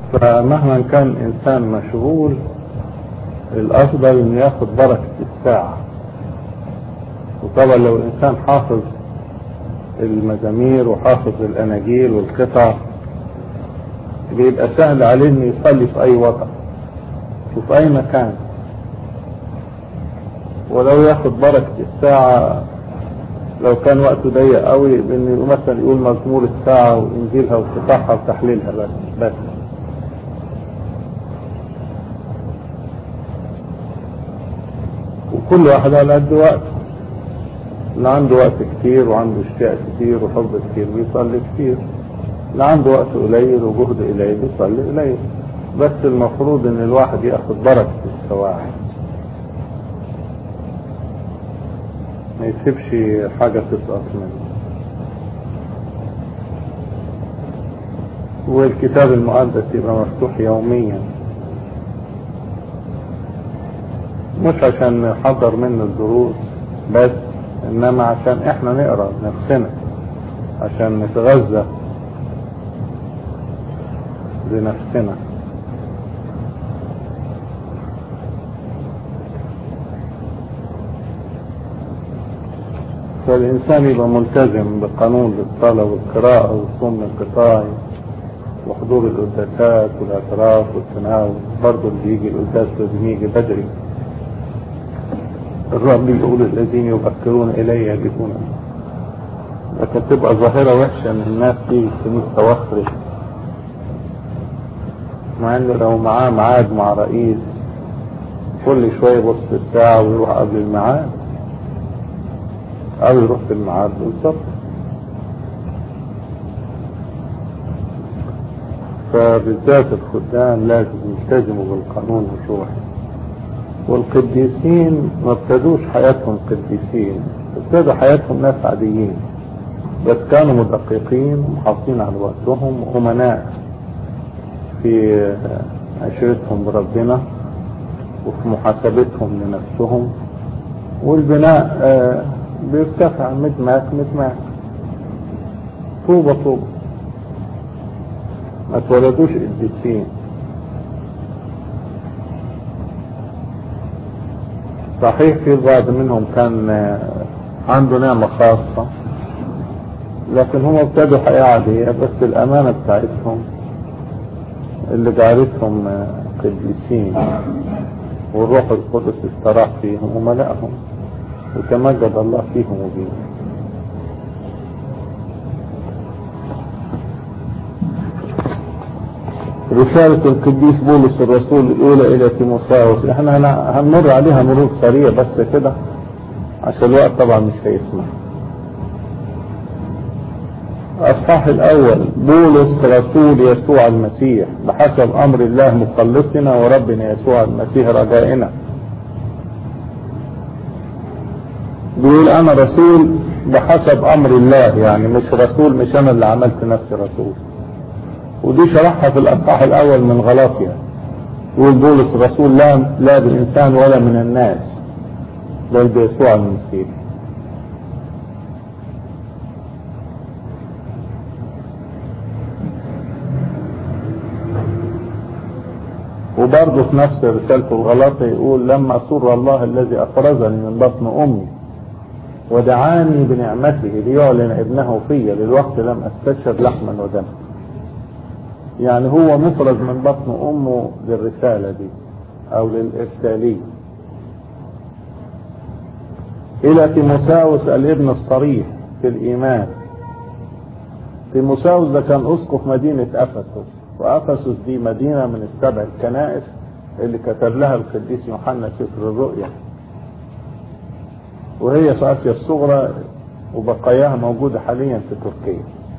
فمهما كان الإنسان مشغول الأفضل إنه ياخد بركة الساعة وطبعا لو الإنسان حافظ المزامير وحافظ الأناجيل والقطع بيبقى سهل عليه إنه يصلي في أي وضع وفي أي مكان ولو ياخد بركة الساعة لو كان وقته ضيق قوي بإنه مثلا يقول مزمور الساعة وإنجيلها وقطعها وتحليلها بس بس وكل واحد على قد وقته اللي عنده وقت كتير وعنده اشتياق كتير وحب كتير بيصلي كتير اللي عنده وقت قليل وجهد قليل بيصلي قليل بس المفروض ان الواحد ياخد بركة السواعي ما يسيبش حاجة تسقط منه والكتاب المقدس يبقى مفتوح يوميا مش عشان نحضر منه الدروس بس انما عشان احنا نقرا نفسنا عشان نتغذى بنفسنا فالإنسان يبقى ملتزم بقانون الصلاة والقراءة والصوم الانقطاعي وحضور القداسات والاعتراف والتناول برضه اللي يجي القداس لازم يجي بدري الرب يقول الذين يبكرون إلي يجدون لكن تبقى ظاهرة وحشة ان الناس تيجي الكنيسة وخرج مع انه لو معاه ميعاد مع رئيس كل شوية يبص في الساعة ويروح قبل الميعاد او يروح في الميعاد بالظبط فبالذات الخدام لازم يلتزموا بالقانون الروحي والقديسين ما ابتدوش حياتهم قديسين ابتدوا حياتهم ناس عاديين بس كانوا مدققين ومحافظين على وقتهم وأمناء في عشرتهم بربنا وفي محاسبتهم لنفسهم والبناء بيرتفع مدماك مدماك طوبة طوبة ما اتولدوش قديسين صحيح في بعض منهم كان عنده نعمة خاصة لكن هم ابتدوا حياة عادية بس الأمانة بتاعتهم اللي جعلتهم قديسين والروح القدس استراح فيهم وملأهم وتمجد الله فيهم وبيهم رسالة القديس بولس الرسول الأولى إلى تيموثاوس احنا هنمر عليها مرور سريع بس كده عشان الوقت طبعا مش هيسمح الأصحاح الأول بولس رسول يسوع المسيح بحسب أمر الله مخلصنا وربنا يسوع المسيح رجائنا بيقول أنا رسول بحسب أمر الله يعني مش رسول مش أنا اللي عملت نفسي رسول ودي شرحها في الأصحاح الأول من غلاطيا يقول بولس الرسول لا لا بالإنسان ولا من الناس بل بيسوع المسيح وبرضه في نفس رسالة الغلاطة يقول لما سر الله الذي أفرزني من بطن أمي ودعاني بنعمته ليعلن ابنه في للوقت لم أستشهد لحما ودما يعني هو مفرز من بطن أمه للرسالة دي أو للإرسالية إلى تيموساوس الابن الصريح في الإيمان تيموساوس ده كان أسقف مدينة أفسس وأفسس دي مدينة من السبع الكنائس اللي كتب لها القديس يوحنا سفر الرؤيا وهي في آسيا الصغرى وبقاياها موجودة حاليا في تركيا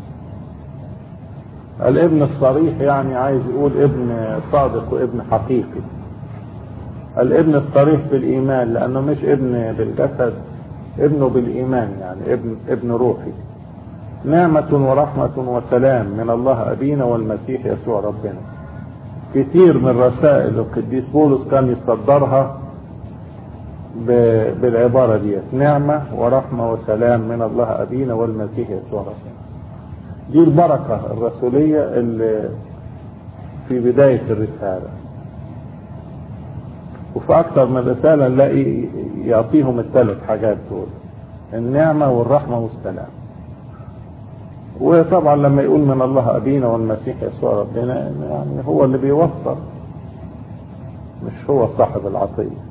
الابن الصريح يعني عايز يقول ابن صادق وابن حقيقي الابن الصريح في الإيمان لأنه مش ابن بالجسد ابنه بالإيمان يعني ابن, ابن روحي نعمة ورحمة وسلام من الله أبينا والمسيح يسوع ربنا كتير من رسائل القديس بولس كان يصدرها بالعبارة دي نعمة ورحمة وسلام من الله أبينا والمسيح يسوع ربنا دي البركة الرسولية اللي في بداية الرسالة وفي أكثر من رسالة نلاقي يعطيهم الثلاث حاجات دول النعمة والرحمة والسلام وطبعا لما يقول من الله أبينا والمسيح يسوع ربنا يعني هو اللي بيوصل مش هو صاحب العطية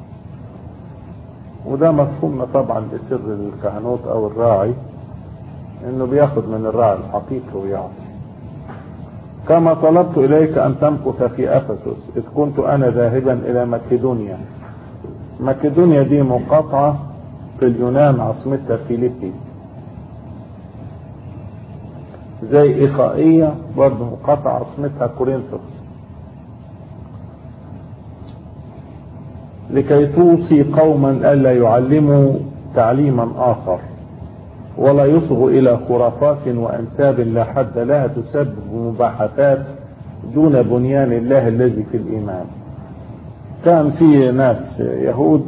وده مفهومنا طبعا بسر الكهنوت أو الراعي إنه بياخد من الراعي الحقيقي ويعطي كما طلبت إليك أن تمكث في أفسس إذ كنت أنا ذاهبا إلى مكدونيا مكدونيا دي مقاطعة في اليونان عاصمتها فيليبي زي إيخائية برضه مقاطعة عاصمتها كورنثوس لكي توصي قوما ألا يعلموا تعليما آخر ولا يصغوا إلى خرافات وأنساب لا حد لها تسبب مباحثات دون بنيان الله الذي في الإيمان كان في ناس يهود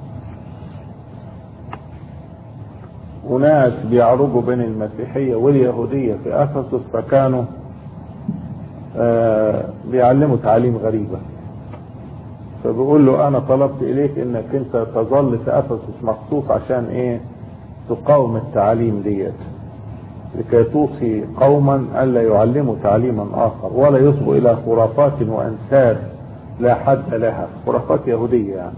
وناس بيعرجوا بين المسيحية واليهودية في أفسس فكانوا آه بيعلموا تعليم غريبة فبيقول له أنا طلبت إليك إنك أنت تظل في أفسس مخصوص عشان إيه تقاوم التعاليم ديت لكي توصي قوما ألا يعلموا تعليما آخر ولا يصبوا إلى خرافات وأنساب لا حد لها خرافات يهودية يعني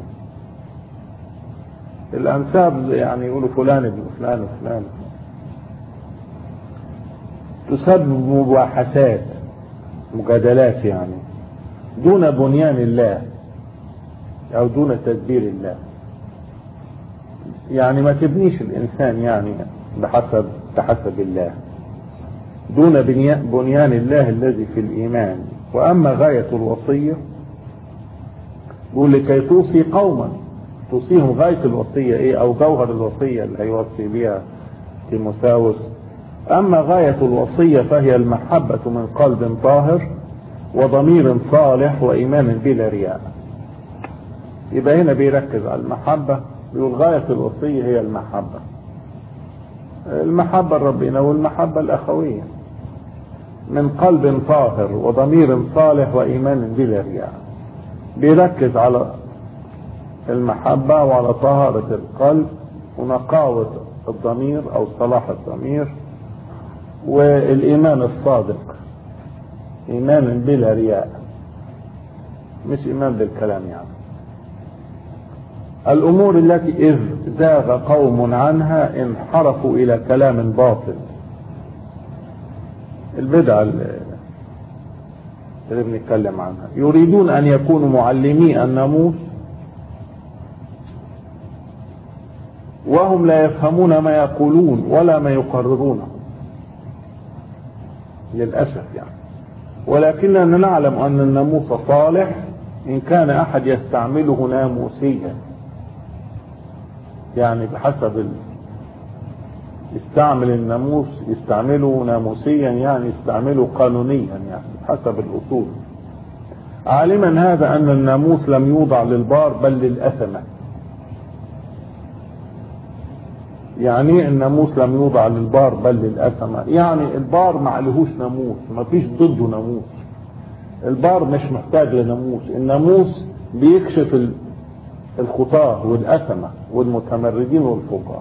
الأنساب يعني يقولوا فلان ابن فلان وفلان تسبب مباحثات مجادلات يعني دون بنيان الله أو دون تدبير الله يعني ما تبنيش الإنسان يعني بحسب بحسب الله دون بنيان الله الذي في الإيمان وأما غاية الوصية يقول لكي توصي قوما توصيهم غاية الوصية إيه أو جوهر الوصية اللي هيوصي بها تيموساوس أما غاية الوصية فهي المحبة من قلب طاهر وضمير صالح وإيمان بلا رياء يبقى هنا بيركز على المحبة بيقول غاية الوصية هي المحبة المحبة لربنا والمحبة الأخوية من قلب طاهر وضمير صالح وإيمان بلا رياء بيركز على المحبة وعلى طهارة القلب ونقاوة الضمير أو صلاح الضمير والإيمان الصادق إيمان بلا رياء مش إيمان بالكلام يعني الأمور التي إذ زاغ قوم عنها انحرفوا إلى كلام باطل البدع اللي بنتكلم عنها يريدون أن يكونوا معلمي الناموس وهم لا يفهمون ما يقولون ولا ما يقررونه للأسف يعني ولكننا نعلم أن الناموس صالح إن كان أحد يستعمله ناموسيا يعني بحسب ال... يستعمل الناموس يستعمله ناموسيا يعني يستعمله قانونيا يعني حسب الأصول عالما هذا أن الناموس لم يوضع للبار بل للأثمة يعني الناموس لم يوضع للبار بل للأثمة يعني البار ما عليهوش ناموس ما فيش ضده ناموس البار مش محتاج لناموس الناموس بيكشف الخطاة والأثمة والمتمردين والفقار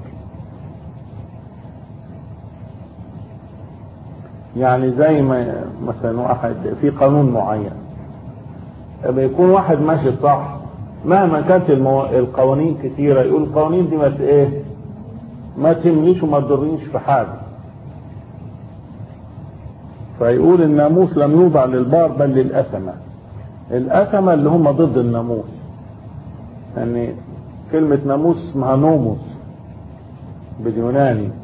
يعني زي ما مثلا واحد في قانون معين لما يكون واحد ماشي صح مهما كانت المو... القوانين كثيرة يقول القوانين دي ما ايه ما تهمنيش وما تضرنيش في حاجة فيقول الناموس لم يوضع للبار بل للأثمة الأثمة اللي هم ضد الناموس يعني كلمة ناموس اسمها نوموس باليوناني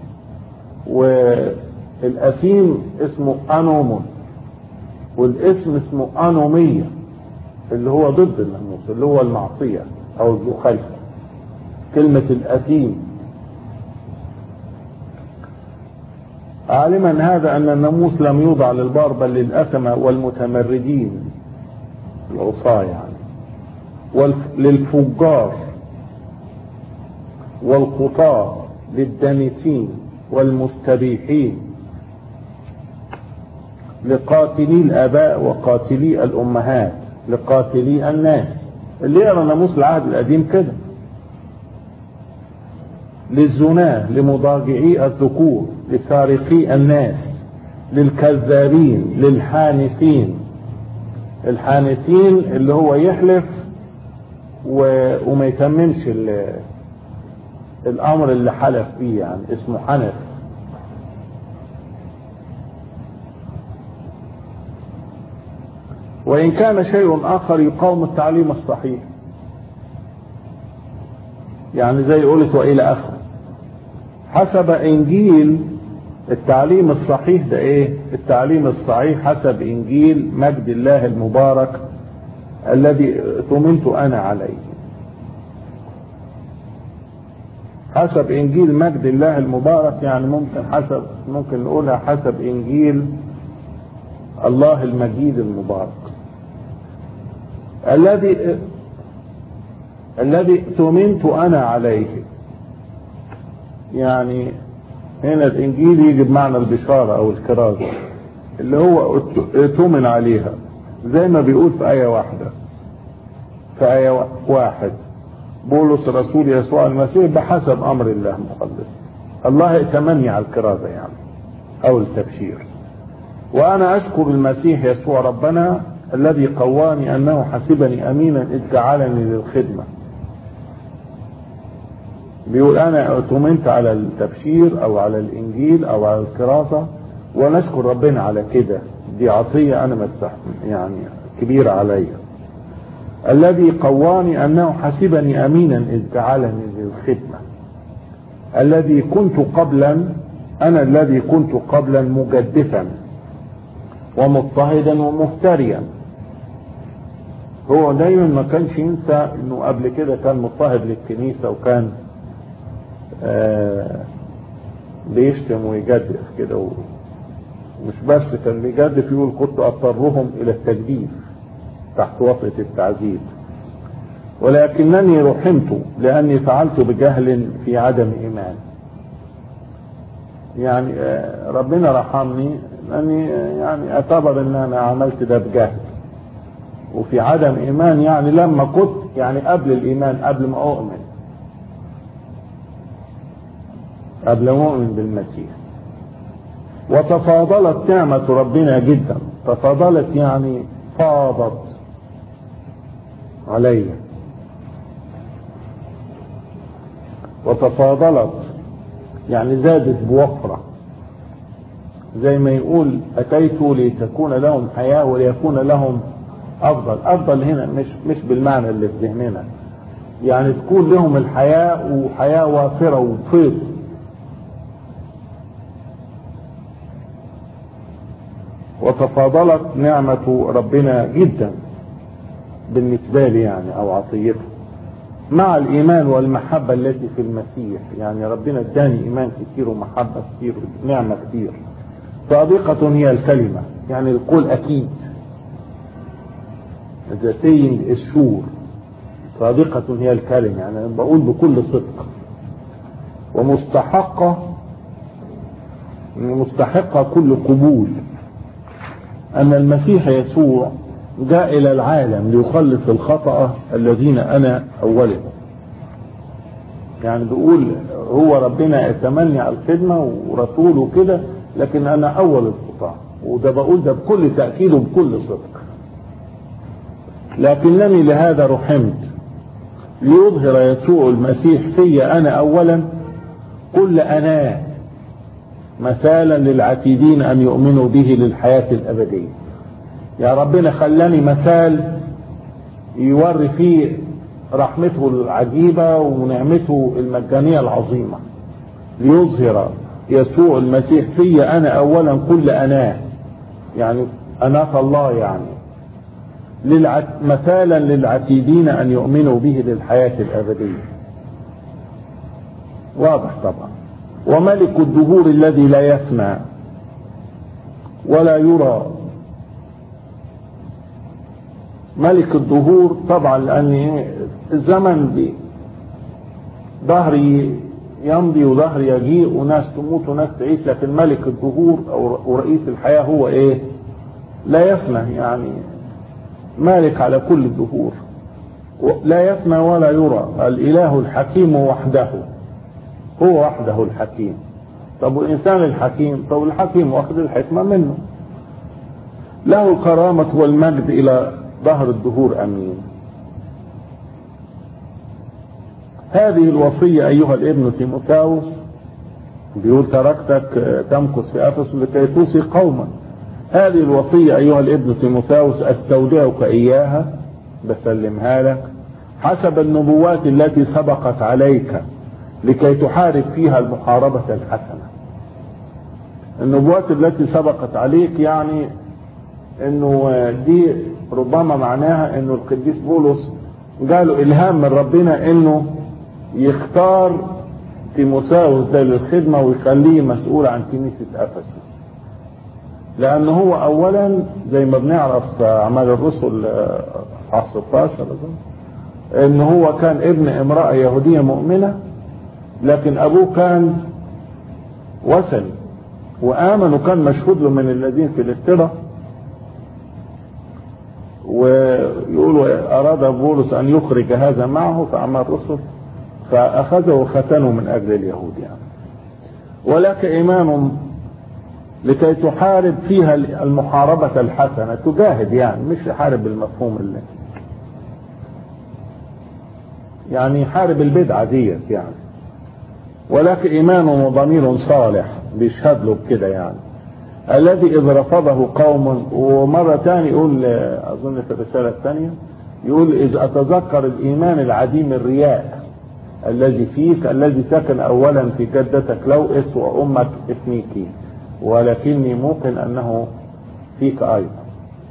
والأثيم اسمه أنومون والاسم اسمه أنومية اللي هو ضد الناموس اللي هو المعصية أو المخالفة كلمة الأثيم عالما هذا أن الناموس لم يوضع للبار بل للأثمة والمتمردين العصاة يعني للفجار والخطاة للدنسين والمستبيحين لقاتلي الآباء وقاتلي الأمهات لقاتلي الناس اللي يقرا ناموس العهد القديم كده للزناة لمضاجعي الذكور لسارقي الناس للكذابين للحانثين الحانثين اللي هو يحلف و... وما يتممش ال... الامر اللي حلف فيه يعني اسمه حنف وان كان شيء اخر يقاوم التعليم الصحيح يعني زي قلت والى اخره حسب انجيل التعليم الصحيح ده ايه التعليم الصحيح حسب انجيل مجد الله المبارك الذي اؤتمنت انا عليه حسب انجيل مجد الله المبارك يعني ممكن حسب ممكن نقولها حسب انجيل الله المجيد المبارك الذي الذي اؤتمنت انا عليه يعني هنا الانجيل يجي بمعنى البشاره او الكرازه اللي هو اؤتمن عليها زي ما بيقول في ايه واحده في ايه واحد بولس رسول يسوع المسيح بحسب امر الله مخلص الله ائتمني على الكرازه يعني او التبشير وانا اشكر المسيح يسوع ربنا الذي قواني انه حسبني امينا اذ جعلني للخدمه بيقول انا اؤتمنت على التبشير او على الانجيل او على الكراسه ونشكر ربنا على كده دي عطيه انا مستحمل يعني كبيره عليا الذي قواني انه حسبني امينا اذ جعلني للخدمه الذي كنت قبلا انا الذي كنت قبلا مجدفا ومضطهدا ومفتريا هو دايما ما كانش ينسى انه قبل كده كان مضطهد للكنيسه وكان آه بيشتم ويجدف كده ومش بس كان بيجدف يقول كنت اضطرهم الى التجديف تحت وطئة التعذيب ولكنني رحمت لاني فعلت بجهل في عدم ايمان يعني آه ربنا رحمني لاني يعني اعتبر ان انا عملت ده بجهل وفي عدم ايمان يعني لما كنت يعني قبل الايمان قبل ما اؤمن قبل ما اؤمن بالمسيح وتفاضلت نعمة ربنا جدا تفاضلت يعني فاضت علي وتفاضلت يعني زادت بوفرة زي ما يقول أتيت لتكون لهم حياة وليكون لهم أفضل أفضل هنا مش مش بالمعنى اللي في ذهننا يعني تكون لهم الحياة وحياة وافرة وفيض وتفاضلت نعمة ربنا جدا بالنسبة لي يعني أو عطيته مع الإيمان والمحبة التي في المسيح يعني ربنا اداني إيمان كتير ومحبة كتير ونعمة كتير صادقة هي الكلمة يعني القول أكيد The saying is sure صادقة هي الكلمة يعني بقول بكل صدق ومستحقة مستحقة كل قبول أن المسيح يسوع جاء إلى العالم ليخلص الخطأ الذين أنا أولهم يعني بيقول هو ربنا يتمنى على الخدمة ورسوله كده لكن أنا أول الخطاة وده بقول ده بكل تأكيد وبكل صدق لكنني لهذا رحمت ليظهر يسوع المسيح في أنا أولا كل أناه مثالا للعتيدين أن يؤمنوا به للحياة الأبدية يا ربنا خلاني مثال يوري فيه رحمته العجيبة ونعمته المجانية العظيمة ليظهر يسوع المسيح في أنا أولا كل أناه يعني أناة الله يعني للعت... مثالا للعتيدين أن يؤمنوا به للحياة الأبدية واضح طبعا وملك الدهور الذي لا يفنى ولا يرى ملك الدهور طبعا لان الزمن دي ظهري يمضي وظهر يجيء وناس تموت وناس تعيش لكن ملك الدهور او رئيس الحياه هو ايه لا يفنى يعني مالك على كل الدهور لا يفنى ولا يرى الإله الحكيم وحده هو وحده الحكيم طب والإنسان الحكيم طب الحكيم واخد الحكمة منه له الكرامة والمجد إلى ظهر الدهور أمين هذه الوصية أيها الابن تيموثاوس بيقول تركتك تمكث في أفسس لكي توصي قوما هذه الوصية أيها الابن تيموثاوس أستودعك إياها بسلمها لك حسب النبوات التي سبقت عليك لكي تحارب فيها المحاربة الحسنة النبوات التي سبقت عليك يعني انه دي ربما معناها انه القديس بولس جاله الهام من ربنا انه يختار تيموثاوس ده للخدمة ويخليه مسؤول عن كنيسة افسس لان هو اولا زي ما بنعرف اعمال الرسل اصحاح 16 ان هو كان ابن امرأة يهودية مؤمنة لكن ابوه كان وثني وامن وكان مشهود له من الذين في الافتراء ويقولوا اراد بولس ان يخرج هذا معه في اعمال الرسل فاخذه وختنه من اجل اليهود يعني ولك ايمان لكي تحارب فيها المحاربة الحسنة تجاهد يعني مش يحارب بالمفهوم اللي يعني يحارب البدعة ديت يعني ولك ايمان وضمير صالح بيشهد له بكده يعني الذي اذ رفضه قوم ومرة تاني يقول اظن في الرسالة الثانية يقول اذ اتذكر الايمان العديم الرياء الذي فيك الذي سكن اولا في جدتك لوئس وامك اثنيكي ولكني موقن انه فيك ايضا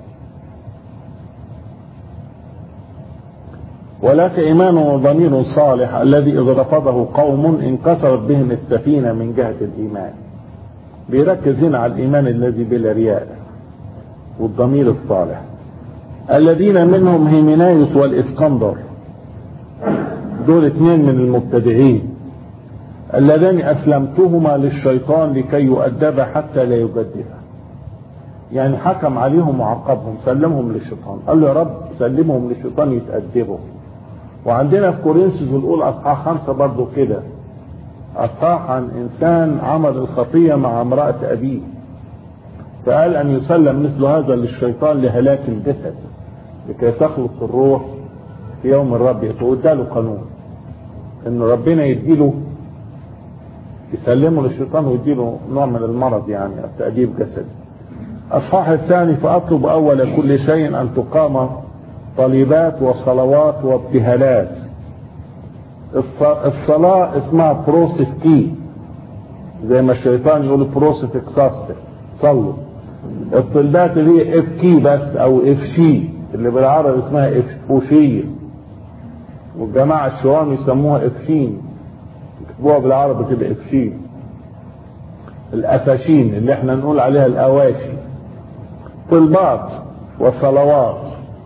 ولك ايمان وضمير صالح الذي اذ رفضه قوم انكسرت بهم السفينة من جهة الايمان بيركز هنا على الايمان الذي بلا رياء والضمير الصالح الذين منهم هيمنايوس والاسكندر دول اثنين من المبتدعين اللذان اسلمتهما للشيطان لكي يؤدب حتى لا يجدفا يعني حكم عليهم وعاقبهم سلمهم للشيطان قال له يا رب سلمهم للشيطان يتأدبوا وعندنا في كورنثوس الاولى اصحاح خمسة برضه كده اصحاح عن انسان عمل الخطية مع امرأة ابيه فقال ان يسلم مثل هذا للشيطان لهلاك الجسد لكي تخلص الروح في يوم الرب يسوع اداله قانون ان ربنا يديله يسلمه للشيطان ويديله نوع من المرض يعني التأديب جسدي الصح الثاني فأطلب أول كل شيء أن تقام طلبات وصلوات وابتهالات الصلاة اسمها بروسف كي زي ما الشيطان يقول بروسف اكساستر صلوا الطلبات اللي هي اف كي بس او اف شي اللي بالعربي اسمها اف فوشية والجماعة الشوام يسموها افشين يكتبوها بالعربي كده افشين الافاشين اللي احنا نقول عليها الاواشي طلبات وصلوات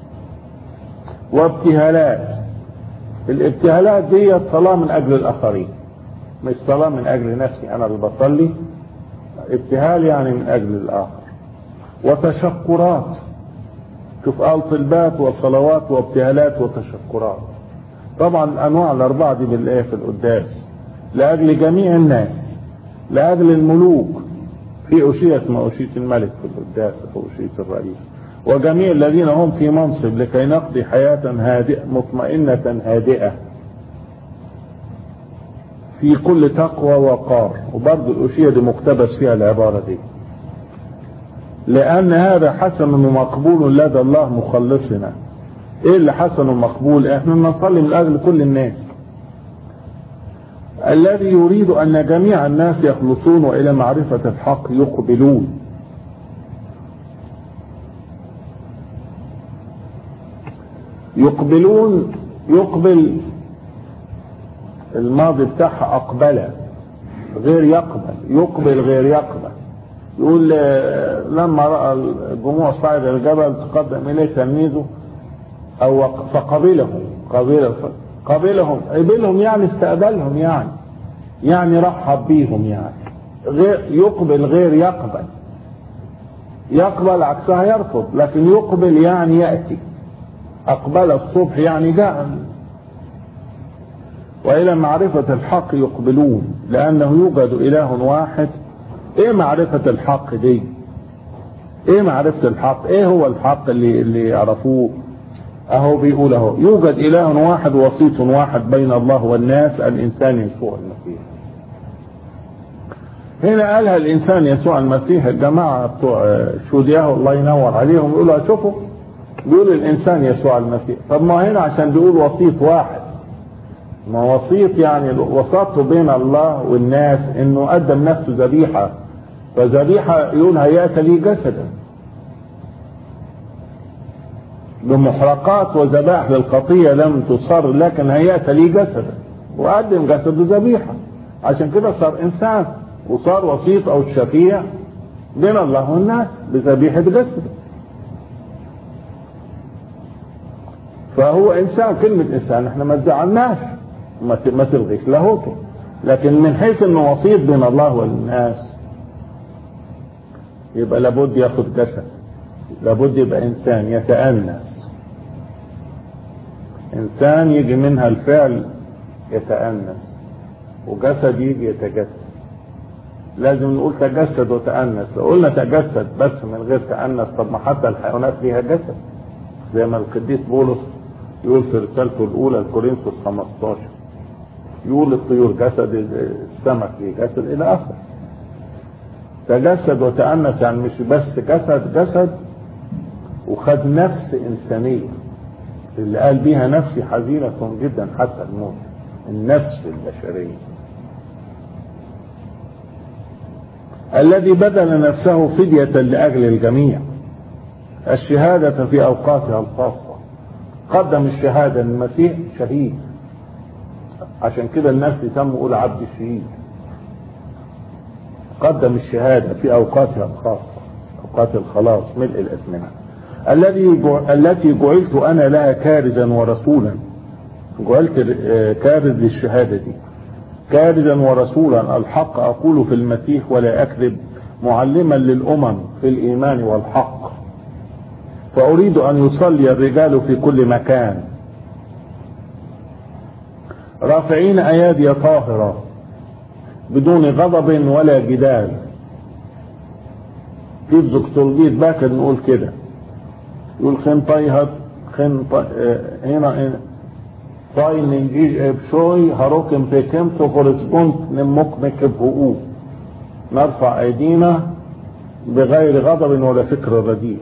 وابتهالات الابتهالات دي صلاة من اجل الاخرين مش صلاة من اجل نفسي انا اللي بصلي ابتهال يعني من اجل الاخر وتشكرات شوف قال طلبات وصلوات وابتهالات وتشكرات طبعا الانواع الاربعة دي بالايه في القداس لاجل جميع الناس لاجل الملوك في أشية اسمها أشية الملك في القداس وأشية الرئيس وجميع الذين هم في منصب لكي نقضي حياة هادئة مطمئنة هادئة في كل تقوى وقار وبرضه الأشية دي مقتبس فيها العبارة دي لأن هذا حسن ومقبول لدى الله مخلصنا ايه اللي حسن ومقبول احنا نصلي من اجل كل الناس الذي يريد أن جميع الناس يخلصون وإلى معرفة الحق يقبلون يقبلون يقبل الماضي بتاعها أقبل غير يقبل يقبل غير يقبل يقول لما رأى الجموع صعد الجبل تقدم إليه تلميذه أو فقبله قبله قبلهم قبلهم يعني استقبلهم يعني يعني رحب بيهم يعني غير يقبل غير يقبل يقبل عكسها يرفض لكن يقبل يعني يأتي أقبل الصبح يعني جاء وإلى معرفة الحق يقبلون لأنه يوجد إله واحد إيه معرفة الحق دي إيه معرفة الحق إيه هو الحق اللي, اللي يعرفوه أهو بيقول أهو يوجد إله واحد وسيط واحد بين الله والناس الإنسان يسوع المسيح هنا قالها الإنسان يسوع المسيح الجماعة بتوع شودياه الله ينور عليهم يقولوا شوفوا بيقول الإنسان يسوع المسيح طب ما هنا عشان بيقول وسيط واحد ما وسيط يعني وسطه بين الله والناس انه قدم نفسه ذبيحه فذبيحه يقول هيأت لي جسدا بمحرقات وذبائح للخطيه لم تصر لكن هيأت لي جسدا وقدم جسده ذبيحه عشان كده صار انسان وصار وسيط او الشفيع بين الله والناس بذبيحه جسده فهو انسان كلمه انسان احنا ما تزعلناش ما تلغيش لاهوته لكن من حيث انه وسيط بين الله والناس يبقى لابد ياخد جسد لابد يبقى انسان يتأنس انسان يجي منها الفعل يتأنس وجسد يجي يتجسد لازم نقول تجسد وتأنس لو قلنا تجسد بس من غير تأنس طب ما حتى الحيوانات ليها جسد زي ما القديس بولس يقول في رسالته الأولى لكورنثوس 15 يقول الطيور جسد السمك ليه جسد إلى آخره تجسد وتأنس يعني مش بس جسد جسد وخد نفس إنسانية اللي قال بيها نفسي حزينة جدا حتى الموت النفس البشرية الذي بذل نفسه فدية لأجل الجميع الشهادة في أوقاتها الخاصة قدم الشهادة للمسيح شهيد عشان كده الناس يسموا يقول عبد الشهيد قدم الشهادة في أوقاتها الخاصة أوقات الخلاص ملء الأزمنة الذي التي جعلت أنا لها كارزا ورسولا جعلت كارز للشهادة دي كارزا ورسولا الحق أقول في المسيح ولا أكذب معلما للأمم في الإيمان والحق فأريد أن يصلي الرجال في كل مكان رافعين أيادي طاهرة بدون غضب ولا جدال في الزكتولجيت باكر نقول كده يقول خن طيهت خن طي... هنا طاي ننجيج ابشوي هروكم بكم سوفورسبونت نمك بهقوق نرفع ايدينا بغير غضب ولا فكر رديء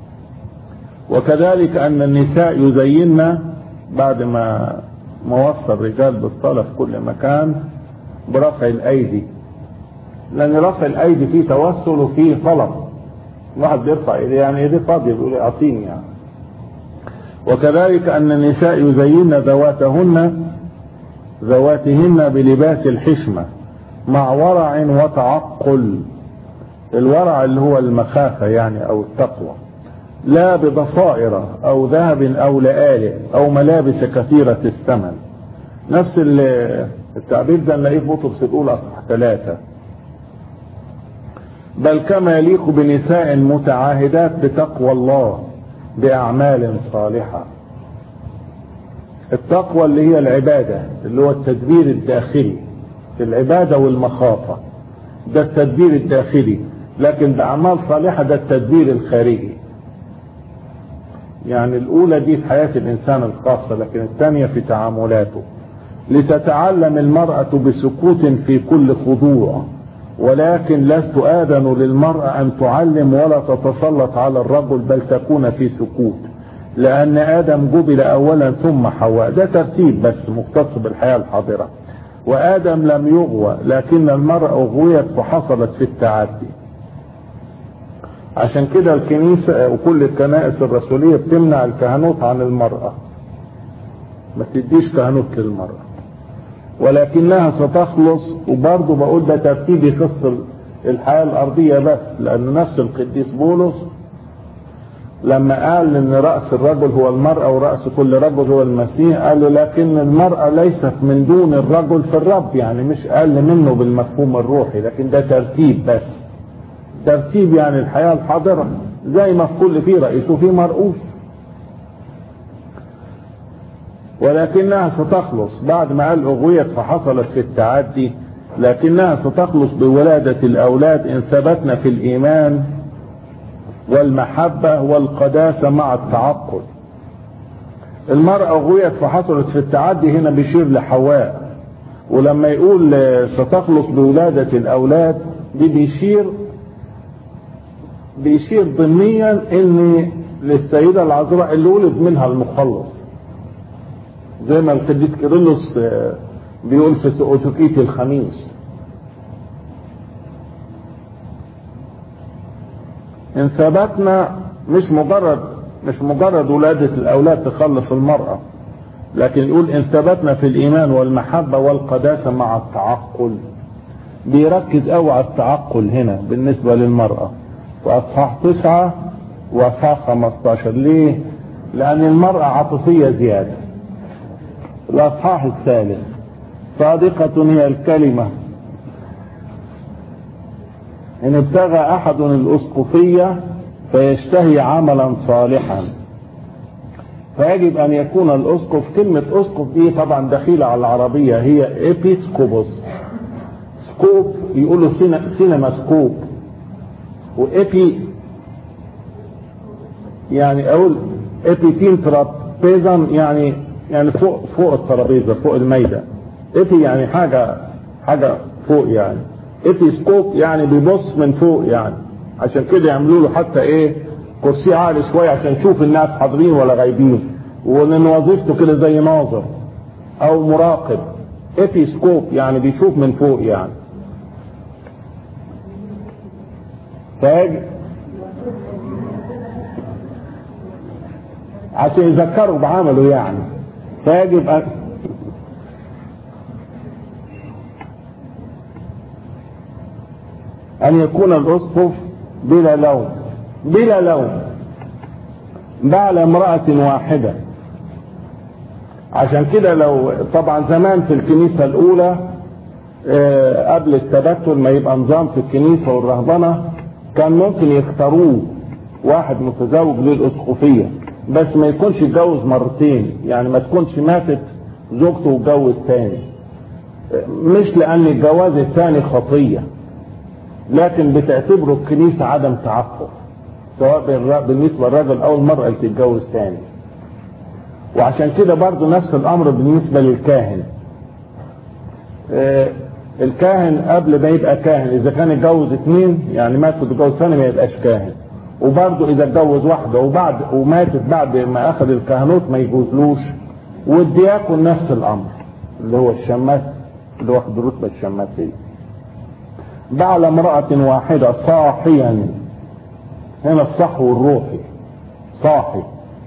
وكذلك ان النساء يزينن بعد ما ما وصى الرجال بالصلاة في كل مكان برفع الايدي لان رفع الايدي فيه توسل وفيه طلب واحد بيرفع ايديه يعني ايديه فاضيه بيقول اعطيني يعني وكذلك ان النساء يزين ذواتهن ذواتهن بلباس الحشمه مع ورع وتعقل الورع اللي هو المخافه يعني او التقوى لا بضفائر او ذهب او لآلئ او ملابس كثيره الثمن نفس التعبير ده نلاقيه في بطرس الاولى اصحاح ثلاثه بل كما يليق بنساء متعاهدات بتقوى الله بأعمال صالحة التقوى اللي هي العبادة اللي هو التدبير الداخلي العبادة والمخافة ده التدبير الداخلي لكن بأعمال صالحة ده التدبير الخارجي يعني الأولى دي في حياة الإنسان الخاصة لكن الثانية في تعاملاته لتتعلم المرأة بسكوت في كل خضوع ولكن لست آذن للمرأة أن تعلم ولا تتسلط على الرجل بل تكون في سكوت لأن آدم جبل أولا ثم حواء ده ترتيب بس مختص بالحياة الحاضرة وآدم لم يغوى لكن المرأة أغويت فحصلت في التعدي عشان كده الكنيسة وكل الكنائس الرسولية بتمنع الكهنوت عن المرأة ما تديش كهنوت للمرأة ولكنها ستخلص وبرضه بقول ده ترتيب يخص الحياة الأرضية بس لأن نفس القديس بولس لما قال ان رأس الرجل هو المرأة ورأس كل رجل هو المسيح قال له لكن المرأة ليست من دون الرجل في الرب يعني مش أقل منه بالمفهوم الروحي لكن ده ترتيب بس ترتيب يعني الحياة الحاضرة زي ما في كل فيه رئيس وفيه مرؤوس ولكنها ستخلص بعد ما قال أغويت فحصلت في التعدي لكنها ستخلص بولادة الأولاد إن ثبتنا في الإيمان والمحبة والقداسة مع التعقل المرأة أغويت فحصلت في التعدي هنا بيشير لحواء ولما يقول ستخلص بولادة الأولاد دي بيشير بيشير ضمنيا ان للسيدة العذراء اللي ولد منها المخلص زي ما القديس كيرلس بيقول في سؤوتوكيت الخميس ان ثبتنا مش مجرد مش مجرد ولادة الاولاد تخلص المرأة لكن يقول ان ثبتنا في الايمان والمحبة والقداسة مع التعقل بيركز قوي على التعقل هنا بالنسبة للمرأة واصحاح تسعة واصحاح 15 ليه لان المرأة عاطفية زيادة الاصحاح الثالث صادقة هي الكلمة ان ابتغى احد الاسقفية فيشتهي عملا صالحا فيجب ان يكون الاسقف كلمة اسقف دي طبعا دخيلة على العربية هي ابيسكوبوس سكوب يقولوا سينما سكوب وابي يعني اقول ابيتين ترابيزا يعني يعني فوق فوق الترابيزه فوق الميدة ابي يعني حاجه حاجه فوق يعني ابيسكوب يعني بيبص من فوق يعني عشان كده يعملوا له حتى ايه كرسي عالي شويه عشان يشوف الناس حاضرين ولا غايبين وان وظيفته كده زي ناظر او مراقب ابيسكوب يعني بيشوف من فوق يعني فيجب عشان يذكروا بعمله يعني فيجب أن أن يكون الأسقف بلا لوم بلا لوم بعد امرأة واحدة عشان كده لو طبعا زمان في الكنيسة الأولى قبل التبتل ما يبقى نظام في الكنيسة والرهبنة كان ممكن يختاروه واحد متزوج للأسقفية بس ما يكونش اتجوز مرتين يعني ما تكونش ماتت زوجته واتجوز تاني مش لأن الجواز الثاني خطية لكن بتعتبره الكنيسة عدم تعفف سواء بالنسبة للراجل أو المرأة اللي تتجوز تاني وعشان كده برضو نفس الأمر بالنسبة للكاهن الكاهن قبل ما يبقى كاهن اذا كان اتجوز اثنين يعني مات وتجوز ثاني ما يبقاش كاهن وبرضه اذا اتجوز واحده وبعد وماتت بعد ما اخذ الكهنوت ما يجوزلوش والدياكون نفس الامر اللي هو الشماس اللي واخد الرتبه الشماسيه بعد امرأة واحدة صاحيا هنا الصحو الروحي صاحي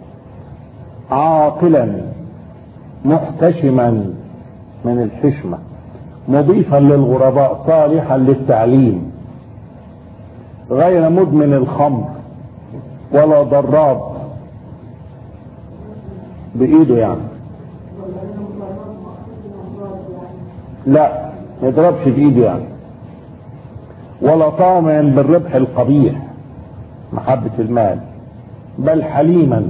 عاقلا محتشما من الحشمه مضيفا للغرباء صالحا للتعليم غير مدمن الخمر ولا ضراب بايده يعني لا ما يضربش بايده يعني ولا طامع بالربح القبيح محبة المال بل حليما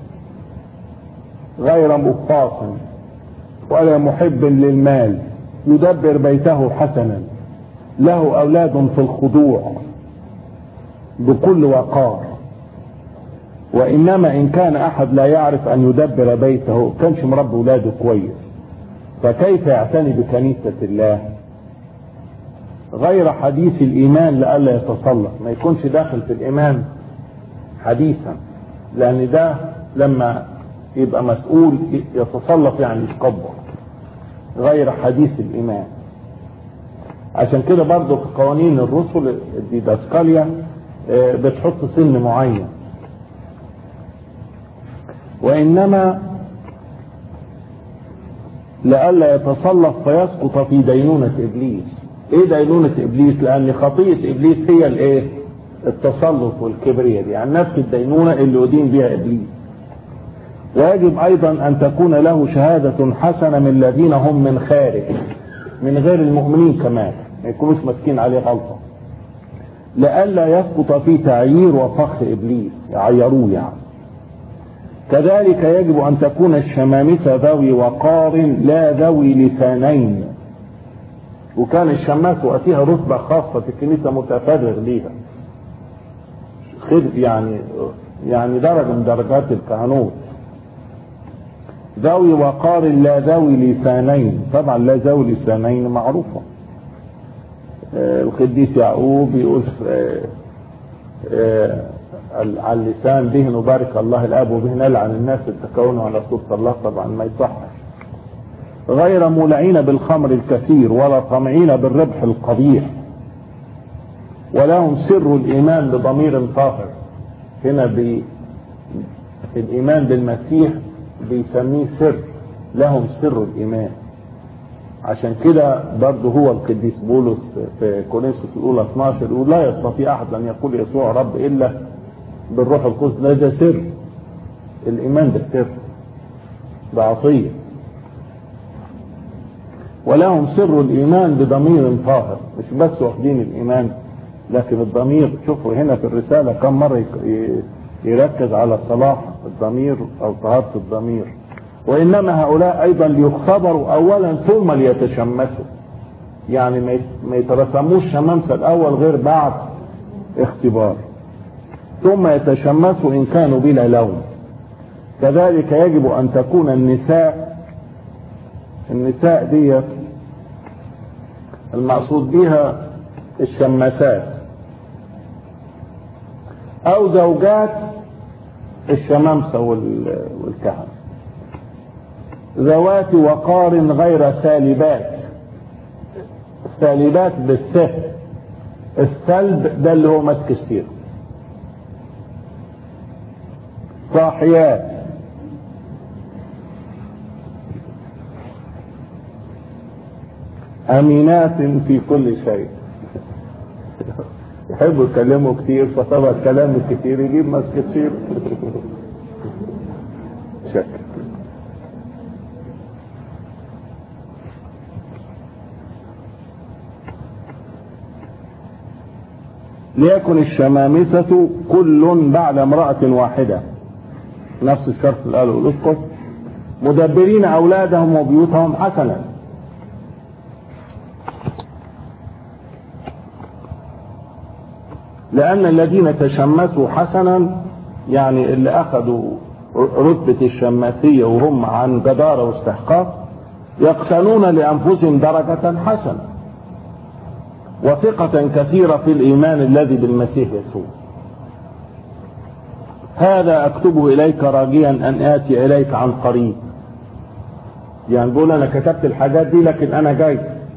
غير مقاص ولا محب للمال يدبر بيته حسنا له اولاد في الخضوع بكل وقار وانما ان كان احد لا يعرف ان يدبر بيته كانش مربي اولاده كويس فكيف يعتني بكنيسة الله غير حديث الايمان لئلا يتسلط ما يكونش داخل في الايمان حديثا لان ده لما يبقى مسؤول يتسلط يعني يتكبر غير حديث الايمان عشان كده برضو في قوانين الرسل الديداسكاليا بتحط سن معين وانما لئلا يتسلط فيسقط في دينونة ابليس ايه دينونة ابليس لان خطية ابليس هي الايه التسلط والكبرياء دي يعني نفس الدينونة اللي أدين بها ابليس ويجب ايضا ان تكون له شهادة حسنة من الذين هم من خارج من غير المؤمنين كمان ما يكونوش ماسكين عليه غلطة لئلا يسقط في تعيير وفخ ابليس يعيروه يعني كذلك يجب ان تكون الشمامسه ذوي وقار لا ذوي لسانين وكان الشماس وقتها رتبه خاصه في الكنيسه متفرغ ليها خد يعني يعني درجه من درجات الكهنوت ذوي وقار لا ذوي لسانين طبعا لا ذوي لسانين معروفه آه، القديس يعقوب يقول آه، آه، على اللسان به نبارك الله الاب وبه نلعن الناس التكون على صوت الله طبعا ما يصحش غير مولعين بالخمر الكثير ولا طمعين بالربح القبيح ولهم سر الايمان بضمير طاهر هنا بي الايمان بالمسيح بيسميه سر لهم سر الايمان عشان كده برضه هو القديس بولس في كورنثوس الاولى 12 يقول لا يستطيع احد ان يقول يسوع رب الا بالروح القدس لا ده سر الايمان ده سر ده عطيه ولهم سر الايمان بضمير طاهر مش بس واخدين الايمان لكن الضمير شوفوا هنا في الرساله كم مره يركز على صلاح الضمير او طهاره الضمير وانما هؤلاء ايضا ليختبروا اولا ثم ليتشمسوا يعني ما يترسموش شمامسه الاول غير بعد اختبار ثم يتشمسوا ان كانوا بلا لون كذلك يجب ان تكون النساء النساء ديت المقصود بها الشماسات او زوجات الشمامسه والكهنه ذوات وقار غير سالبات سالبات بالسه السلب ده اللي هو ماسك السير صاحيات امينات في كل شيء يحبوا يتكلموا كتير فطبعا الكلام الكتير يجيب ماسك السير شكل ليكن الشمامسة كل بعد امرأة واحدة نفس الشرط اللي قاله الاسقف مدبرين اولادهم وبيوتهم حسنا لان الذين تشمسوا حسنا يعني اللي اخذوا رتبة الشماسية وهم عن جدارة واستحقاق يقتنون لانفسهم درجة حسنة وثقة كثيرة في الإيمان الذي بالمسيح يسوع هذا أكتبه إليك راجيا أن آتي إليك عن قريب يعني بقول أنا كتبت الحاجات دي لكن أنا جاي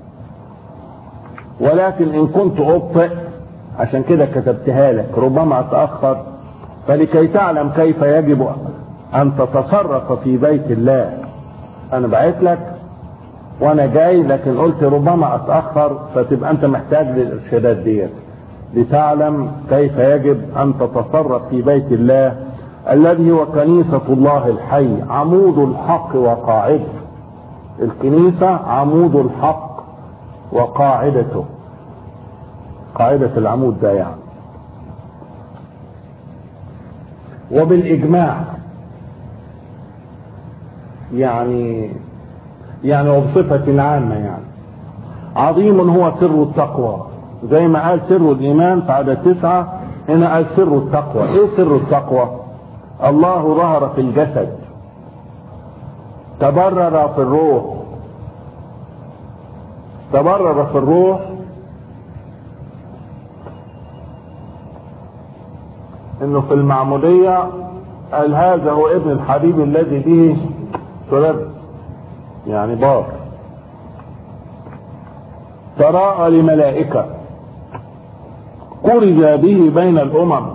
ولكن إن كنت أبطئ عشان كده كتبتها لك ربما أتأخر فلكي تعلم كيف يجب أن تتصرف في بيت الله أنا بعت لك وانا جاي لكن قلت ربما اتاخر فتبقى انت محتاج للارشادات ديت لتعلم كيف يجب ان تتصرف في بيت الله الذي هو كنيسة الله الحي عمود الحق وقاعدته الكنيسة عمود الحق وقاعدته قاعدة العمود ده يعني وبالإجماع يعني يعني وبصفة عامة يعني عظيم هو سر التقوى زي ما قال سر الإيمان في عدد تسعة هنا قال سر التقوى إيه سر التقوى الله ظهر في الجسد تبرر في الروح تبرر في الروح انه في المعمودية قال هذا هو ابن الحبيب الذي به سررت يعني بار تراءى لملائكة قرج به بين الأمم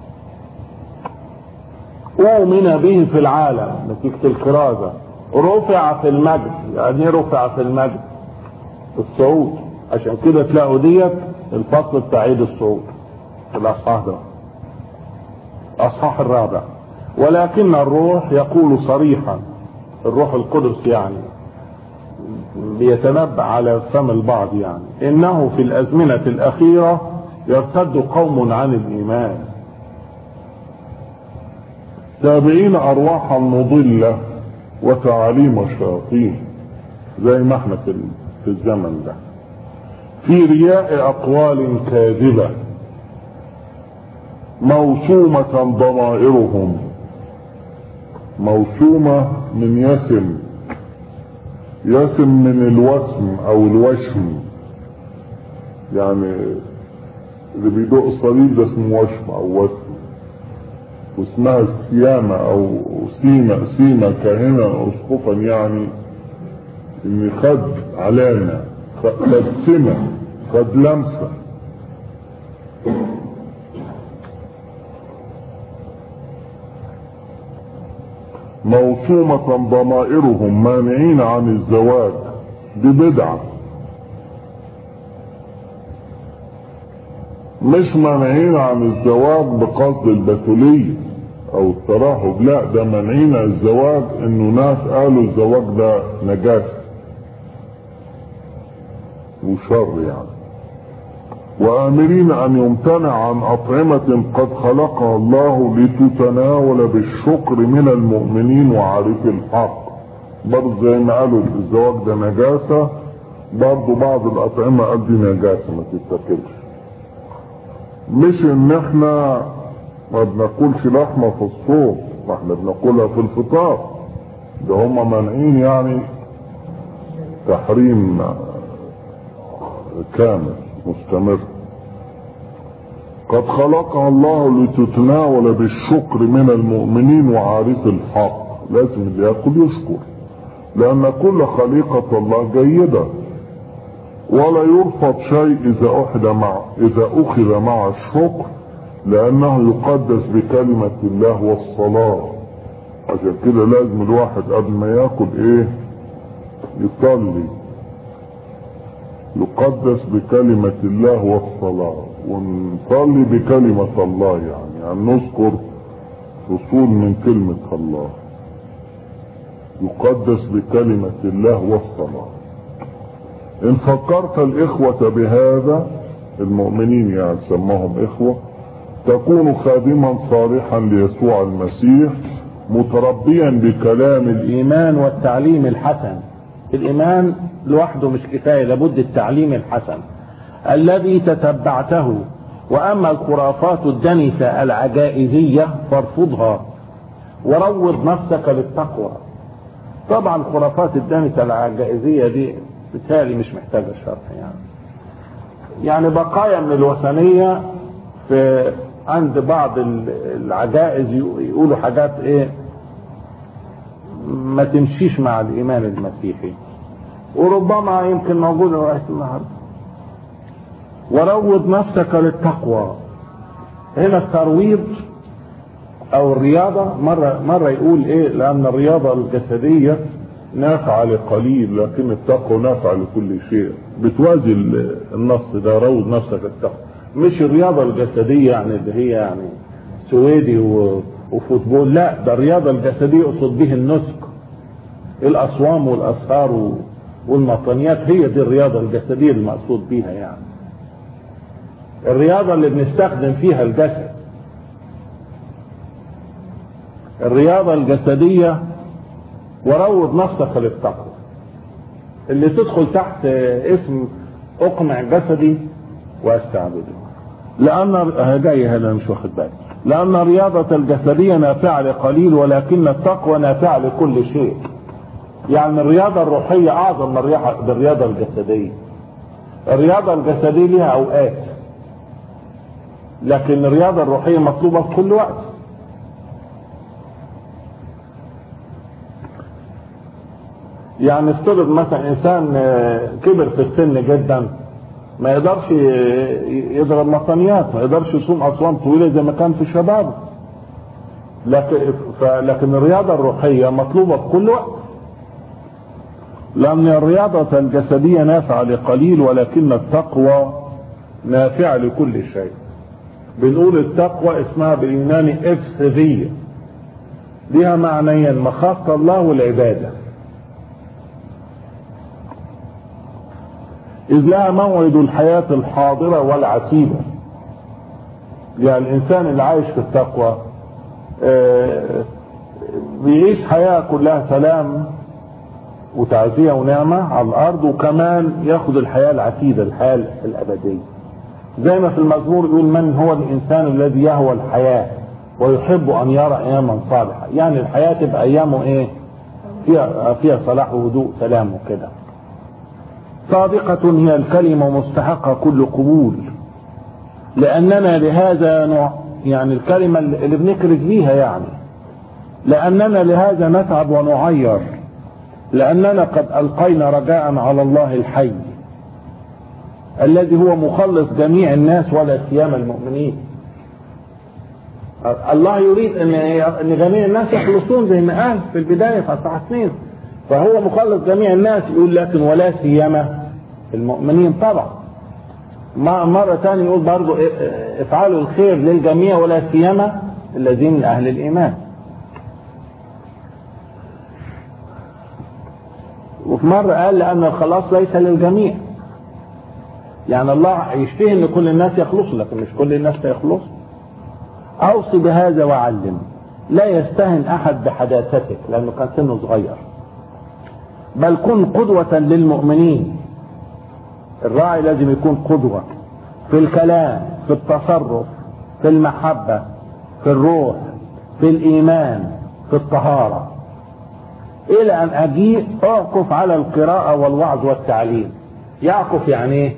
أؤمن به في العالم نتيجة الكرازة رفع في المجد يعني رفع في المجد الصعود عشان كده تلاقوا ديت الفصل بتاع عيد الصعود في الأصحاح ده الأصحاح الرابع ولكن الروح يقول صريحا الروح القدس يعني بيتنبأ على فم البعض يعني انه في الازمنة الاخيرة يرتد قوم عن الإيمان تابعين أرواحا مضلة وتعاليم الشياطين زي ما احنا في في الزمن ده في رياء أقوال كاذبة موسومة ضمائرهم موسومة من يسم يسم من الوسم او الوشم يعني اللي بيدق الصليب ده اسمه وشم او وسم واسمها السيامة او سيمة سيمة كاهنة او اسقفا يعني ان خد علامة خد سمة خد لمسة موسومة ضمائرهم مانعين عن الزواج ببدعة مش مانعين عن الزواج بقصد البتولية او الترهب لا ده مانعين عن الزواج انه ناس قالوا الزواج ده نجاسة وشر يعني وآمرين أن يمتنع عن أطعمة قد خلقها الله لتتناول بالشكر من المؤمنين وعارف الحق برضه زي ما قالوا الزواج ده نجاسة برضه بعض الأطعمة قد دي نجاسة ما تتاكلش مش إن إحنا ما بناكلش لحمة في الصوم ما إحنا بناكلها في الفطار ده هم مانعين يعني تحريم كامل مستمر قد خلقها الله لتتناول بالشكر من المؤمنين وعارف الحق لازم اللي ياكل يشكر لان كل خليقة الله جيدة ولا يرفض شيء اذا اخذ مع اذا اخذ مع الشكر لانه يقدس بكلمة الله والصلاة عشان كده لازم الواحد قبل ما ياكل ايه يصلي يقدس بكلمة الله والصلاة ونصلي بكلمة الله يعني يعني نذكر فصول من كلمة الله يقدس بكلمة الله والصلاة إن فكرت الإخوة بهذا المؤمنين يعني سماهم إخوة تكون خادما صالحا ليسوع المسيح متربيا بكلام الإيمان والتعليم الحسن الإيمان لوحده مش كفاية لابد التعليم الحسن الذي تتبعته وأما الخرافات الدنسة العجائزية فارفضها وروض نفسك للتقوى طبعا الخرافات الدنسة العجائزية دي بالتالي مش محتاجة شرح يعني يعني بقايا من الوثنية في عند بعض العجائز يقولوا حاجات ايه ما تمشيش مع الايمان المسيحي وربما يمكن موجودة لغاية النهاردة وروض نفسك للتقوى هنا الترويض او الرياضة مرة, مرة يقول ايه لان الرياضة الجسدية نافعة لقليل لكن التقوى نافعة لكل شيء بتوازي النص ده روض نفسك للتقوى مش الرياضة الجسدية يعني اللي هي يعني سويدي وفوتبول لا ده الرياضة الجسدية يقصد به النسك الاصوام والاسهار والمطنيات هي دي الرياضة الجسدية المقصود بيها يعني الرياضة اللي بنستخدم فيها الجسد الرياضة الجسدية وروض نفسك للتقوى اللي تدخل تحت اسم اقمع جسدي واستعبده لان جاي هذا مش واخد بالي لان الرياضة الجسدية نافعة لقليل ولكن التقوى نافعة لكل شيء يعني الرياضة الروحية اعظم من الرياضة الجسدية الرياضة الجسدية لها اوقات لكن الرياضة الروحية مطلوبة في كل وقت يعني افترض مثلا انسان كبر في السن جدا ما يقدرش يضرب مطنيات ما يقدرش يصوم اصوام طويله زي ما كان في شبابه لكن لكن الرياضه الروحيه مطلوبه في كل وقت لان الرياضه الجسديه نافعه لقليل ولكن التقوى نافعه لكل شيء بنقول التقوى اسمها باليوناني افسديه ليها معنيين مخافه الله والعباده إذ لها موعد الحياة الحاضرة والعتيدة يعني الانسان اللي عايش في التقوى آه، بيعيش حياة كلها سلام وتعزية ونعمة على الارض وكمان ياخد الحياة العتيدة الحياة الابدية زي ما في المزمور يقول من هو الانسان الذي يهوى الحياة ويحب ان يرى اياما صالحة يعني الحياة تبقى ايامه ايه فيها فيها صلاح وهدوء سلام وكده صادقة هي الكلمة مستحقة كل قبول لأننا لهذا نوع يعني الكلمة اللي بنكرز بيها يعني لأننا لهذا نتعب ونعير لأننا قد ألقينا رجاء على الله الحي الذي هو مخلص جميع الناس ولا سيما المؤمنين الله يريد ان ان جميع الناس يخلصون زي ما قال في البدايه في اصحاح اثنين فهو مخلص جميع الناس يقول لكن ولا سيما المؤمنين طبعا ما مرة ثانية يقول برضو افعلوا الخير للجميع ولا سيما الذين من أهل الإيمان وفي مرة قال لأن الخلاص ليس للجميع يعني الله يشتهي ان كل الناس يخلصوا لكن مش كل الناس يخلصوا اوصي بهذا وعلم لا يستهن احد بحداثتك لانه كان سنه صغير بل كن قدوة للمؤمنين الراعي لازم يكون قدوة في الكلام في التصرف في المحبة في الروح في الإيمان في الطهارة إلى أن أجيء أعكف على القراءة والوعظ والتعليم يعكف يعني إيه؟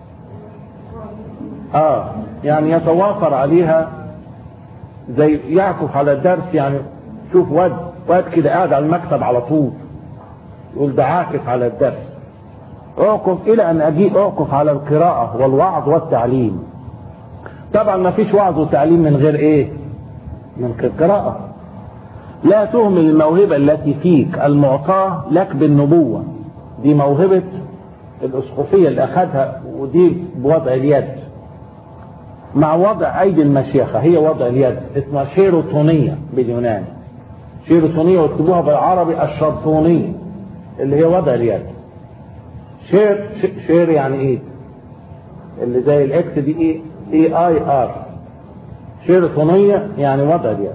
آه يعني يتوافر عليها زي يعكف على الدرس يعني شوف واد واد كده قاعد على المكتب على طول يقول ده عاكف على الدرس اعكف الى ان اجيء اعكف على القراءة والوعظ والتعليم طبعا ما فيش وعظ وتعليم من غير ايه من غير قراءة لا تهمل الموهبة التي فيك المعطاة لك بالنبوة دي موهبة الاسقفية اللي اخذها ودي بوضع اليد مع وضع ايدي المشيخة هي وضع اليد اسمها شيروتونية باليوناني شيروتونية واكتبوها بالعربي الشرطونية اللي هي وضع اليد شير شير يعني ايه اللي زي الاكس دي ايه اي اي ار شيروتونية يعني وضع اليد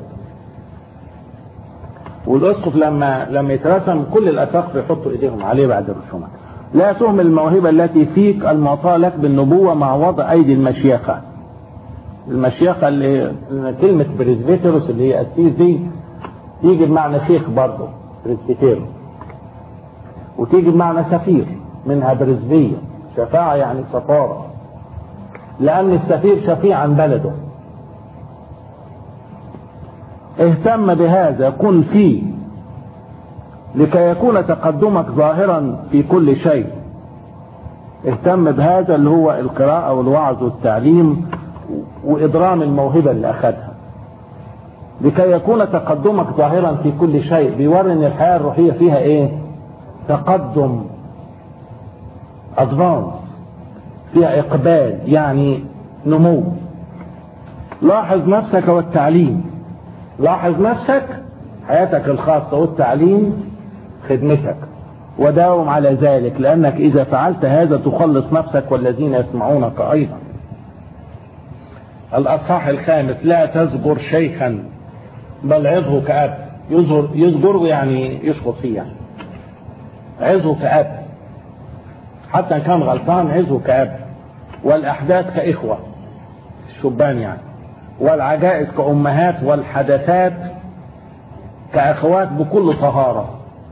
والاسقف لما لما يترسم كل الاساقفه يحطوا ايديهم عليه بعد الرسومات لا تهمل الموهبة التي فيك المعطاة لك بالنبوة مع وضع ايدي المشيخة المشيخة اللي كلمة بريزبيتروس اللي هي أسيس دي تيجي بمعنى شيخ برضه بريزبيتيروس وتيجي بمعنى سفير منها برزبية شفاعة يعني سفارة لأن السفير شفيع عن بلده اهتم بهذا كن فيه لكي يكون تقدمك ظاهرا في كل شيء اهتم بهذا اللي هو القراءة والوعظ والتعليم وإضرام الموهبة اللي أخذها لكي يكون تقدمك ظاهرا في كل شيء بيوري ان الحياة الروحية فيها ايه تقدم ادفانس فيها اقبال يعني نمو لاحظ نفسك والتعليم لاحظ نفسك حياتك الخاصة والتعليم خدمتك وداوم على ذلك لانك اذا فعلت هذا تخلص نفسك والذين يسمعونك ايضا الاصحاح الخامس لا تزجر شيخا بل عظه كأب يزجر يزجره يعني يشخط فيه يعني عظه كأب حتى ان كان غلطان عظه كأب والأحداث كإخوة الشبان يعني والعجائز كأمهات والحدثات كأخوات بكل طهارة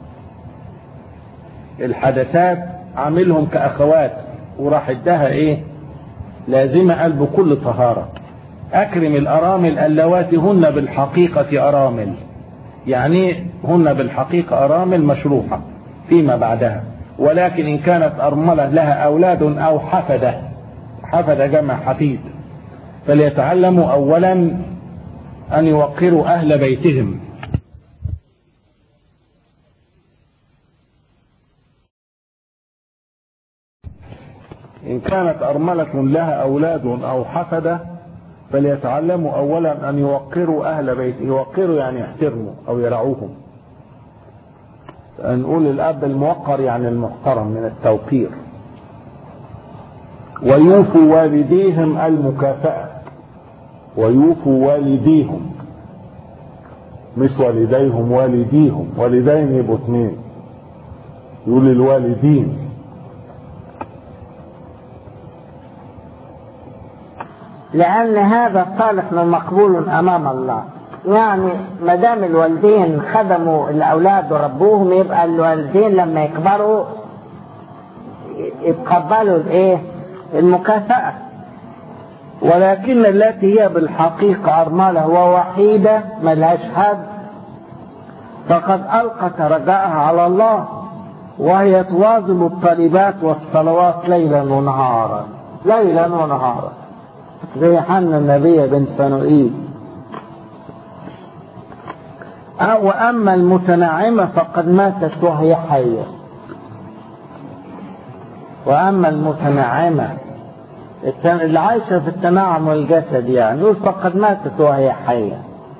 الحدثات عاملهم كأخوات وراح ادها ايه لازمة قال بكل طهارة أكرم الأرامل اللواتي هن بالحقيقة أرامل يعني هن بالحقيقة أرامل مشروحة فيما بعدها ولكن إن كانت أرملة لها أولاد أو حفدة حفدة جمع حفيد فليتعلموا أولا أن يوقروا أهل بيتهم إن كانت أرملة لها أولاد أو حفدة فليتعلموا أولا أن يوقروا أهل بيت يوقروا يعني يحترموا أو يرعوهم نقول الأب الموقر يعني المحترم من التوقير ويوفوا والديهم المكافأة ويوفوا والديهم مش والديهم والديهم والدين يبقوا اثنين يقول الوالدين لأن هذا صالح ومقبول أمام الله يعني ما دام الوالدين خدموا الأولاد وربوهم يبقى الوالدين لما يكبروا يتقبلوا الإيه؟ المكافأة ولكن التي هي بالحقيقة أرملة ووحيدة ملهاش حد فقد ألقت رجاءها على الله وهي تواظب الطالبات والصلوات ليلا ونهارا ليلا ونهارا زي حنا النبي بن فنوئيل وأما المتنعمة فقد ماتت وهي حية وأما المتنعمة اللي عايشة في التنعم والجسد يعني يقول فقد ماتت وهي حية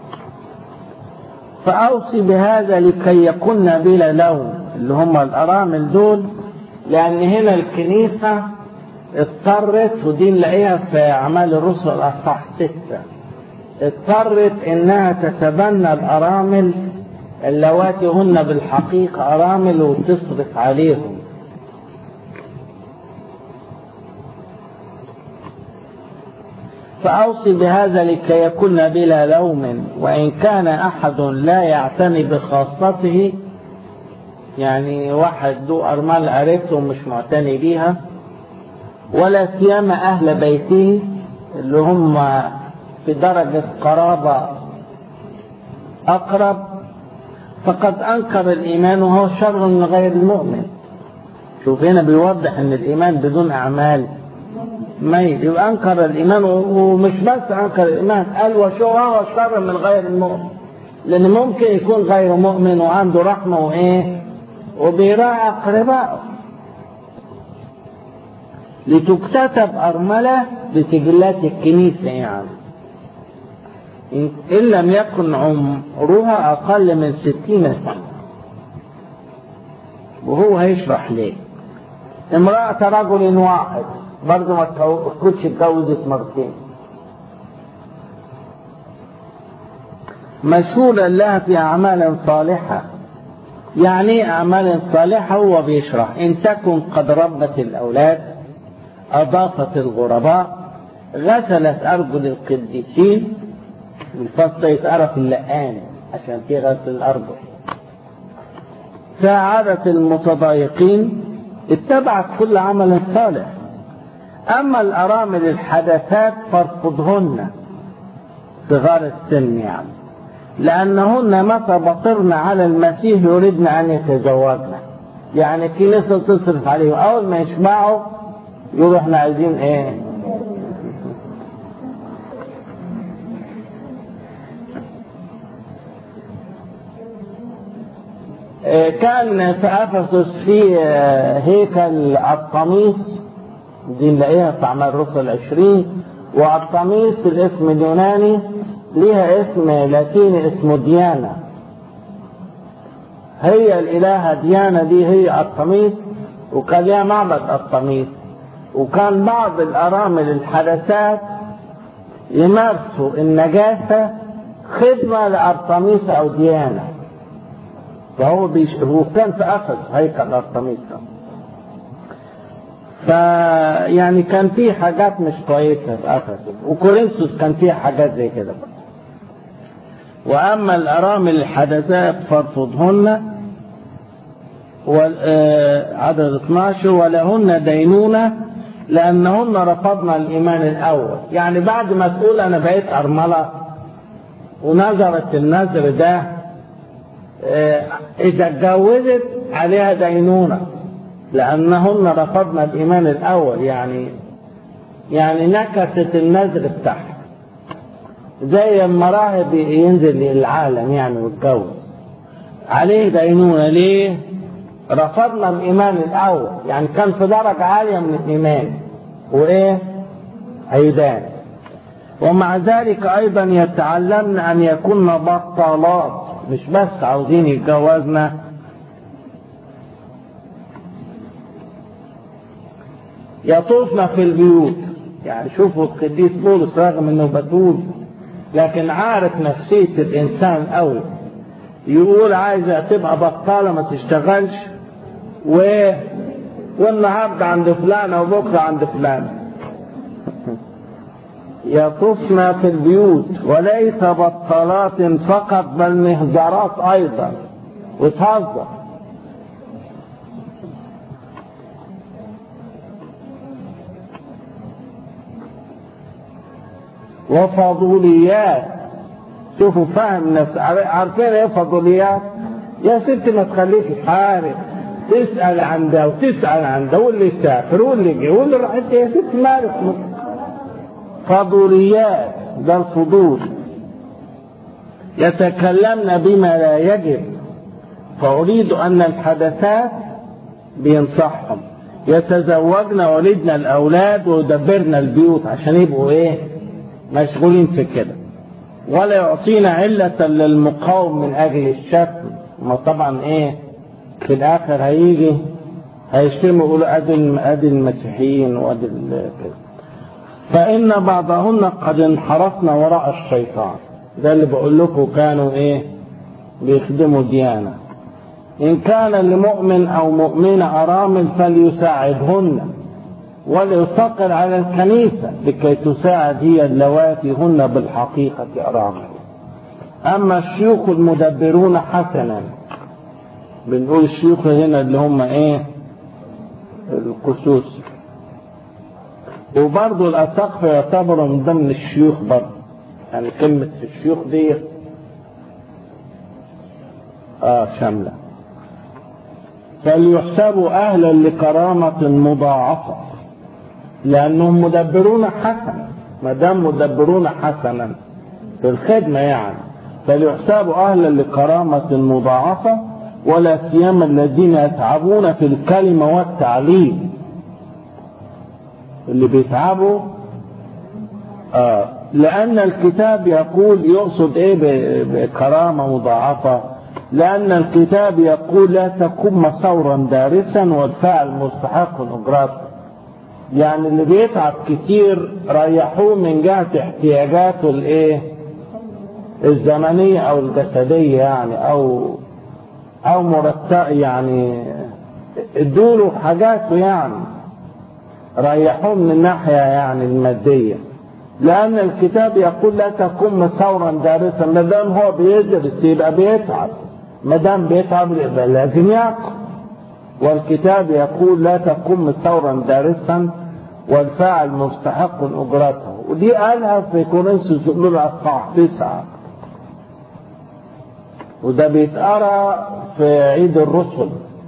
فأوصي بهذا لكي يكون بلا لوم اللي هم الأرامل دول لأن هنا الكنيسة اضطرت ودي نلاقيها في أعمال الرسل الأصح ستة اضطرت إنها تتبنى الأرامل اللواتي هن بالحقيقة أرامل وتصرف عليهم فأوصي بهذا لكي يكون بلا لوم وإن كان أحد لا يعتني بخاصته يعني واحد ذو أرمال قريبته ومش معتني بيها ولا سيما أهل بيته اللي هم في درجة قرابة أقرب فقد أنكر الإيمان وهو شر من غير المؤمن شوف هنا بيوضح أن الإيمان بدون أعمال ميت يبقى أنكر الإيمان ومش بس أنكر الإيمان قال وشو هو شر من غير المؤمن لأن ممكن يكون غير مؤمن وعنده رحمة وإيه وبيراعي أقربائه لتكتتب أرملة بسجلات الكنيسة يعني إن لم يكن عمرها أقل من ستين سنة وهو هيشرح ليه امرأة رجل واحد برضه ما تكونش اتجوزت مرتين مشهورا لها في أعمال صالحة يعني أعمال صالحة هو بيشرح إن تكن قد ربت الأولاد أضافت الغرباء غسلت أرجل القديسين الفصل يتعرف اللقان عشان في غسل الأرجل ساعدت المتضايقين اتبعت كل عمل صالح أما الأرامل الحدثات فارفضهن صغار السن يعني لأنهن متى بطرن على المسيح يريدن أن يتزوجن يعني كنيسة تصرف عليهم أول ما يشبعوا يقولوا احنا عايزين ايه كان في افسس في هيكل القميص دي نلاقيها في اعمال الرسل العشرين والقميص الاسم اليوناني ليها اسم لاتيني اسمه ديانا هي الالهه ديانا دي هي القميص وكان ليها معبد القميص وكان بعض الارامل الحدثات يمارسوا النجاسه خدمه لارطميس او ديانا فهو بيش... هو كان في افسس هيكل ارطميس فيعني كان في حاجات مش كويسه في افسس وكورنثوس كان فيها حاجات زي كده واما الارامل الحدثات فارفضهن عدد 12 ولهن دينونه لأنهن رفضنا الإيمان الأول يعني بعد ما تقول أنا بقيت أرملة ونظرت النذر ده إذا اتجوزت عليها دينونة لأنهن رفضنا الإيمان الأول يعني يعني نكست النذر بتاعها زي لما راهب ينزل للعالم يعني ويتجوز عليه دينونة ليه؟ رفضنا الإيمان الأول يعني كان في درجة عالية من الإيمان وإيه عيدان ومع ذلك أيضا يتعلمن أن يكون بطالات مش بس عاوزين يتجوزنا يطوفن في البيوت يعني شوفوا القديس بولس رغم انه بتول لكن عارف نفسية الإنسان أوي يقول عايزة تبقى بطالة ما تشتغلش و... والنهارده عند فلانة وبكرة عند فلانة يطفن في البيوت وليس بطالات فقط بل مهجرات أيضا وتهزر وفضوليات شوفوا فهم نفس عارفين ايه فضوليات يا ست ما تخليك حارق تسأل عن ده وتسأل عن ده واللي سافر واللي جه واللي راح انت يا ست مالك فضوليات ده الفضول يتكلمن بما لا يجب فأريد أن الحدثات بينصحهم يتزوجن ولدنا الأولاد ويدبرن البيوت عشان يبقوا إيه مشغولين في كده ولا يعطينا علة للمقاوم من أجل الشتم ما طبعا إيه في الآخر هيجي هيشتموا يقولوا أدي أدي المسيحيين وأدي كده فإن بعضهن قد انحرفنا وراء الشيطان ده اللي بقول لكم كانوا إيه بيخدموا ديانة إن كان لمؤمن أو مؤمنة أرامل فليساعدهن وليثقل على الكنيسة لكي تساعد هي اللواتي هن بالحقيقة أرامل أما الشيوخ المدبرون حسنا بنقول الشيوخ هنا اللي هم إيه القسوس وبرضه الأساقفة يعتبروا من ضمن الشيوخ برضه يعني كلمة الشيوخ دي آه شاملة فليحسبوا أهلا لكرامة مضاعفة لأنهم مدبرون حسنا ما دام مدبرون حسنا في الخدمة يعني فليحسبوا أهلا لكرامة مضاعفة ولا سيما الذين يتعبون في الكلمة والتعليم اللي بيتعبوا آه لأن الكتاب يقول يقصد إيه بكرامة مضاعفة لأن الكتاب يقول لا تكن مسورا دارسا والفعل مستحق أجراته يعني اللي بيتعب كتير ريحوه من جهة احتياجاته الايه الزمنية او الجسدية يعني او او مرتب يعني ادوله حاجاته يعني ريحوه من الناحية يعني المادية لأن الكتاب يقول لا تكن مسورا دارسا ما دام هو بيدرس يبقى بيتعب ما دام بيتعب يبقى لازم ياكل والكتاب يقول لا تكن مسورا دارسا والفاعل مستحق اجرته ودي قالها في كورنثوس الاولى اصحاح تسعه وده بيتقرا في عيد الرسل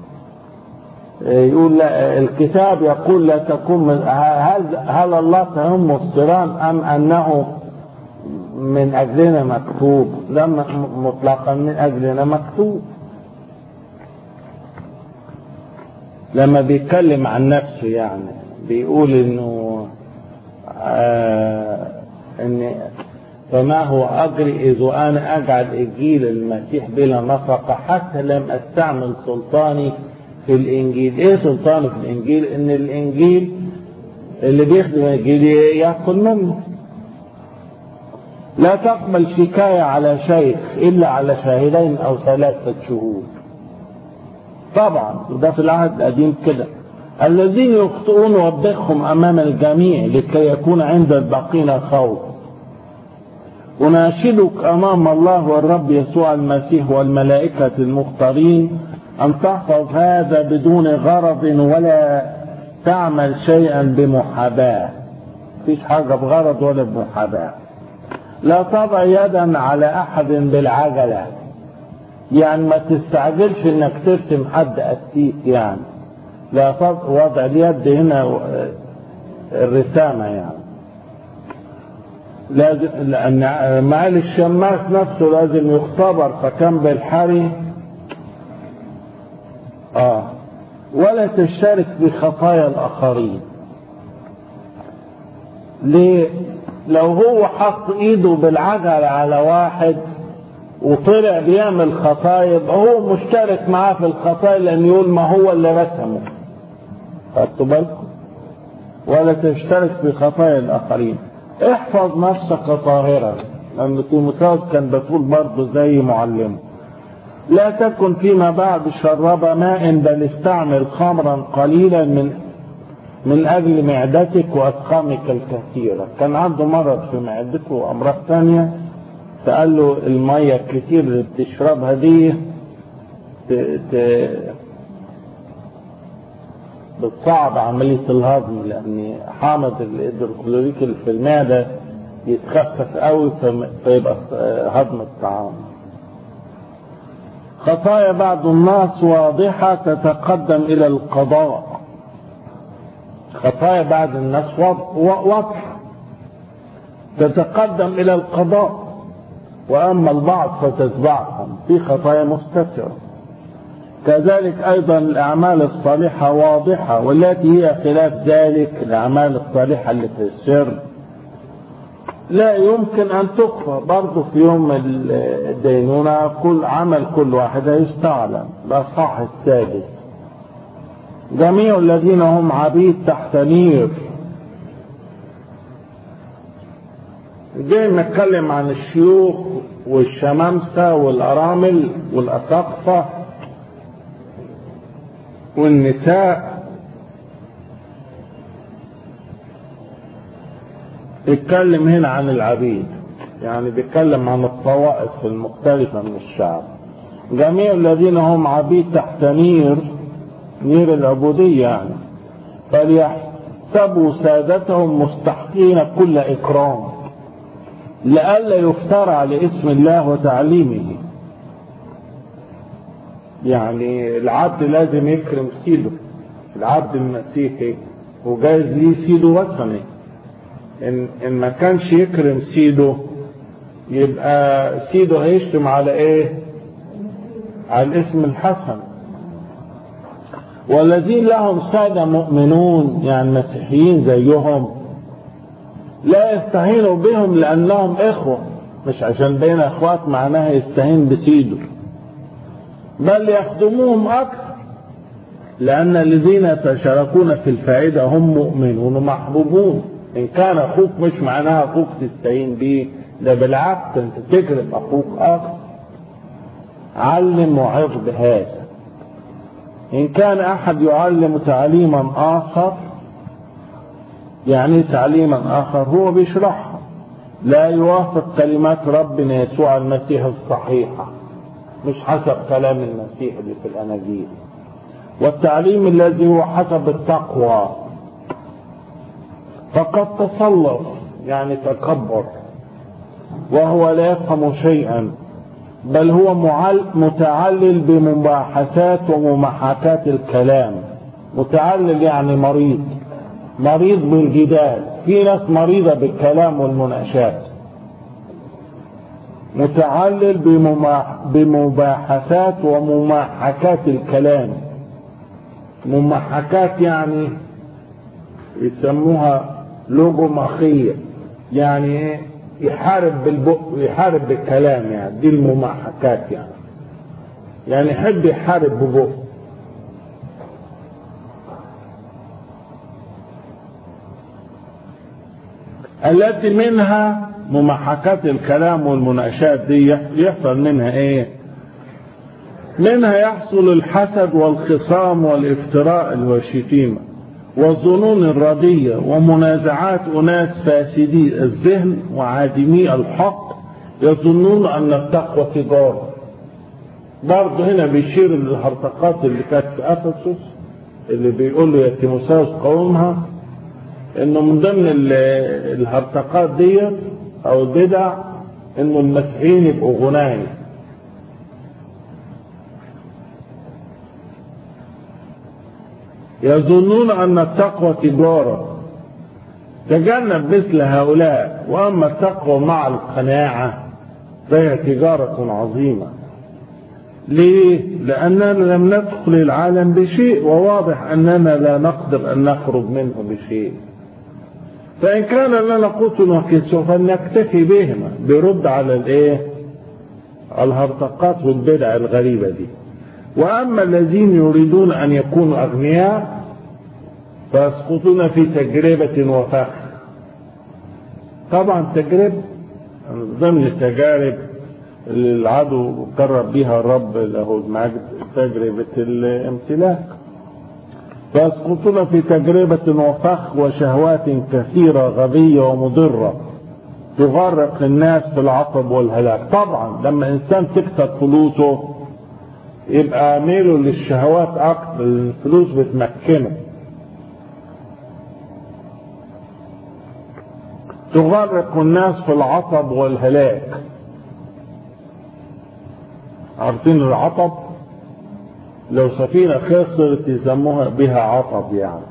يقول لا الكتاب يقول لا تكون هل هل الله تهم الصرام ام انه من اجلنا مكتوب لا مطلقا من اجلنا مكتوب لما بيتكلم عن نفسه يعني بيقول انه آه ان فما هو اجري اذ انا اجعل انجيل المسيح بلا نفقه حتى لم استعمل سلطاني في الانجيل ايه سلطاني في الانجيل ان الانجيل اللي بيخدم الانجيل ياكل منه لا تقبل شكاية على شيخ إلا على شاهدين أو ثلاثة شهود طبعا وده في العهد القديم كده الذين يخطئون وبخهم أمام الجميع لكي يكون عند الباقين خوف أناشدك أمام الله والرب يسوع المسيح والملائكة المختارين أن تحفظ هذا بدون غرض ولا تعمل شيئا بمحاباة مفيش حاجة بغرض ولا بمحاباة لا تضع يدا على أحد بالعجلة يعني ما تستعجلش انك ترسم حد قسيس يعني لا وضع اليد هنا الرسامة يعني لازم لأن معالي الشماس نفسه لازم يختبر فكان بالحري آه ولا تشترك في خطايا الآخرين ليه؟ لو هو حط ايده بالعجلة على واحد وطلع بيعمل خطايا يبقى هو مشترك معاه في الخطايا لان يقول ما هو اللي رسمه خدتوا بالكم ولا تشترك في خطايا الاخرين احفظ نفسك طاهرا لأن تيموساوس كان بتقول برضه زي معلمه لا تكن فيما بعد شرب ماء بل استعمل خمرا قليلا من من أجل معدتك وأسقامك الكثيرة كان عنده مرض في معدته وأمراض ثانية فقال له المية الكتير اللي بتشربها دي ت... ت... بتصعب عملية الهضم لأن حامض الهيدروكلوريك اللي في المعدة يتخفف قوي فم- فيبقى هضم الطعام خطايا بعض الناس واضحة تتقدم إلى القضاء خطايا بعض الناس واض- واضحة تتقدم إلى القضاء وأما البعض فتتبعهم في خطايا مستترة كذلك أيضا الأعمال الصالحة واضحة والتي هي خلاف ذلك الأعمال الصالحة اللي في السر لا يمكن أن تخفى برضه في يوم الدينونة كل عمل كل واحد يستعلم الأصحاح السادس جميع الذين هم عبيد تحت نير جاي نتكلم عن الشيوخ والشمامسة والأرامل والأساقفة والنساء اتكلم هنا عن العبيد يعني بيتكلم عن الطوائف المختلفة من الشعب جميع الذين هم عبيد تحت نير نير العبودية يعني فليحسبوا سادتهم مستحقين كل إكرام لئلا يفترى لاسم الله وتعليمه يعني العبد لازم يكرم سيده العبد المسيحي وجايز ليه سيده وثني ان ان ما كانش يكرم سيده يبقى سيده هيشتم على ايه على الاسم الحسن والذين لهم سادة مؤمنون يعني مسيحيين زيهم لا يستهينوا بهم لأنهم إخوة مش عشان بين أخوات معناها يستهين بسيده بل يخدموهم أكثر لأن الذين يتشاركون في الفائدة هم مؤمنون ومحبوبون إن كان أخوك مش معناها أخوك تستهين بيه ده بالعكس أنت تكرم أخوك أكثر علم وعظ بهذا إن كان أحد يعلم تعليما آخر يعني تعليما آخر هو بيشرحها لا يوافق كلمات ربنا يسوع المسيح الصحيحة مش حسب كلام المسيح اللي في الأناجيل والتعليم الذي هو حسب التقوى فقد تصلف يعني تكبر وهو لا يفهم شيئا بل هو معل متعلل بمباحثات وممحكات الكلام متعلل يعني مريض مريض بالجدال في ناس مريضة بالكلام والمناقشات متعلل بمباحثات وممحكات الكلام ممحكات يعني يسموها لوجوماخية يعني ايه يحارب بالبق ويحارب بالكلام يعني دي الممحكات يعني يعني يحب يحارب ببق التي منها ممحكات الكلام والمناقشات دي يحصل منها ايه منها يحصل الحسد والخصام والافتراء والشتيمة والظنون الردية ومنازعات أناس فاسدي الذهن وعادمي الحق يظنون أن التقوى تجارة برضه هنا بيشير للهرطقات اللي كانت في أفسس اللي بيقول له يا تيموساوس قومها انه من ضمن الهرطقات ديت او البدع انه المسيحيين يبقوا غنايم يظنون ان التقوى تجارة تجنب مثل هؤلاء واما التقوى مع القناعة فهي تجارة عظيمة ليه؟ لأننا لم ندخل العالم بشيء وواضح أننا لا نقدر أن نخرج منه بشيء فإن كان لنا قوت وكسوف فلنكتفي بهما بيرد على الايه على الهرطقات والبدع الغريبة دي وأما الذين يريدون أن يكونوا أغنياء فيسقطون في تجربة وفخر طبعا تجربة من ضمن التجارب اللي العدو قرب بها الرب له المجد تجربة الامتلاك فيسقطون في تجربة وفخ وشهوات كثيرة غبية ومضرة تغرق الناس في العطب والهلاك طبعا لما انسان تكسب فلوسه يبقى ميله للشهوات اكتر الفلوس بتمكنه تغرق الناس في العطب والهلاك عارفين العطب لو سفينة خسرت يسموها بها عطب يعني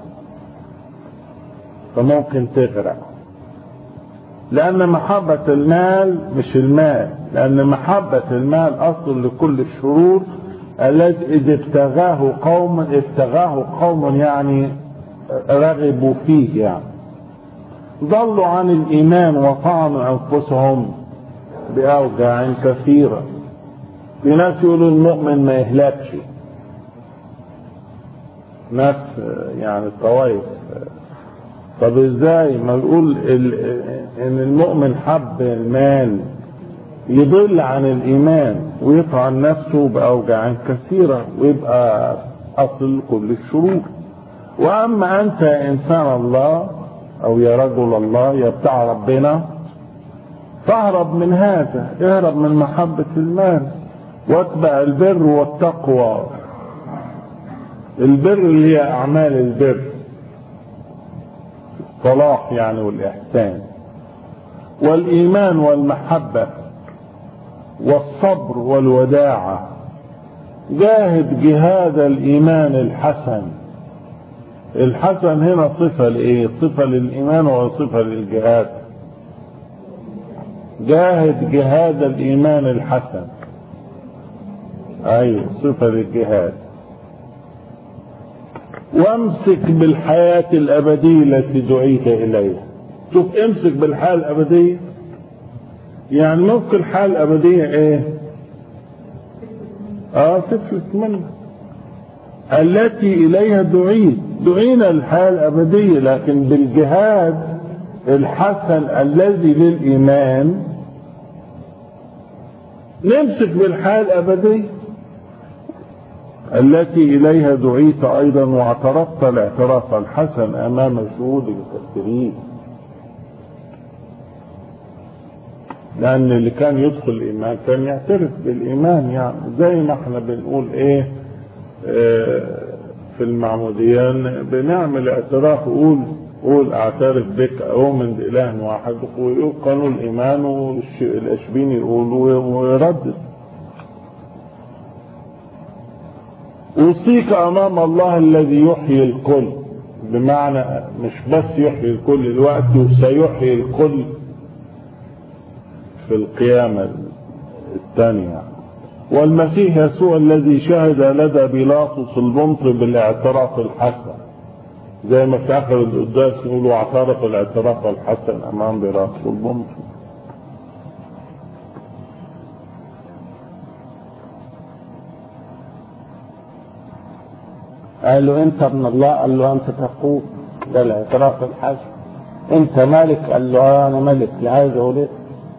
فممكن تغرق لأن محبة المال مش المال لأن محبة المال أصل لكل الشرور الذي إذا ابتغاه قوم ابتغاه قوم يعني رغبوا فيه يعني ضلوا عن الإيمان وطعنوا أنفسهم بأوجاع كثيرة في ناس يقولوا المؤمن ما يهلكش ناس يعني طوائف طب ازاي ما يقول ان المؤمن حب المال يضل عن الايمان ويطعن نفسه باوجاع كثيره ويبقى اصل كل الشرور واما انت يا انسان الله او يا رجل الله يا بتاع ربنا فاهرب من هذا اهرب من محبه المال واتبع البر والتقوى البر اللي هي اعمال البر الصلاح يعني والاحسان والايمان والمحبه والصبر والوداعه جاهد جهاد الايمان الحسن الحسن هنا صفه لايه صفه للايمان وصفه للجهاد جاهد جهاد الايمان الحسن ايوه صفه للجهاد وامسك بالحياة الأبدية التي دعيت إليها شوف امسك بالحياة الأبدية يعني ممكن الحياة الأبدية إيه؟ آه تفلت منها التي إليها دعيت دعينا للحياة الأبدية لكن بالجهاد الحسن الذي للإيمان نمسك بالحياة الأبدية التي إليها دعيت أيضا واعترفت الاعتراف الحسن أمام شهود الكثيرين لأن اللي كان يدخل الإيمان كان يعترف بالإيمان يعني زي ما احنا بنقول إيه اه في المعموديان بنعمل اعتراف قول قول اعترف بك اؤمن باله واحد ويقول قانون الايمان والاشبين يقولوا ويردد أوصيك أمام الله الذي يحيي الكل بمعنى مش بس يحيي الكل الوقت وسيحيي الكل في القيامة الثانية والمسيح يسوع الذي شهد لدى بيلاطس المنطق بالاعتراف الحسن زي ما في آخر القداس يقولوا اعترف الاعتراف الحسن أمام بيلاطس المنطق قال له انت ابن الله قال له انت تقول ده الاعتراف الحسن انت ملك قال له اه انا ملك لا عايز اقول ايه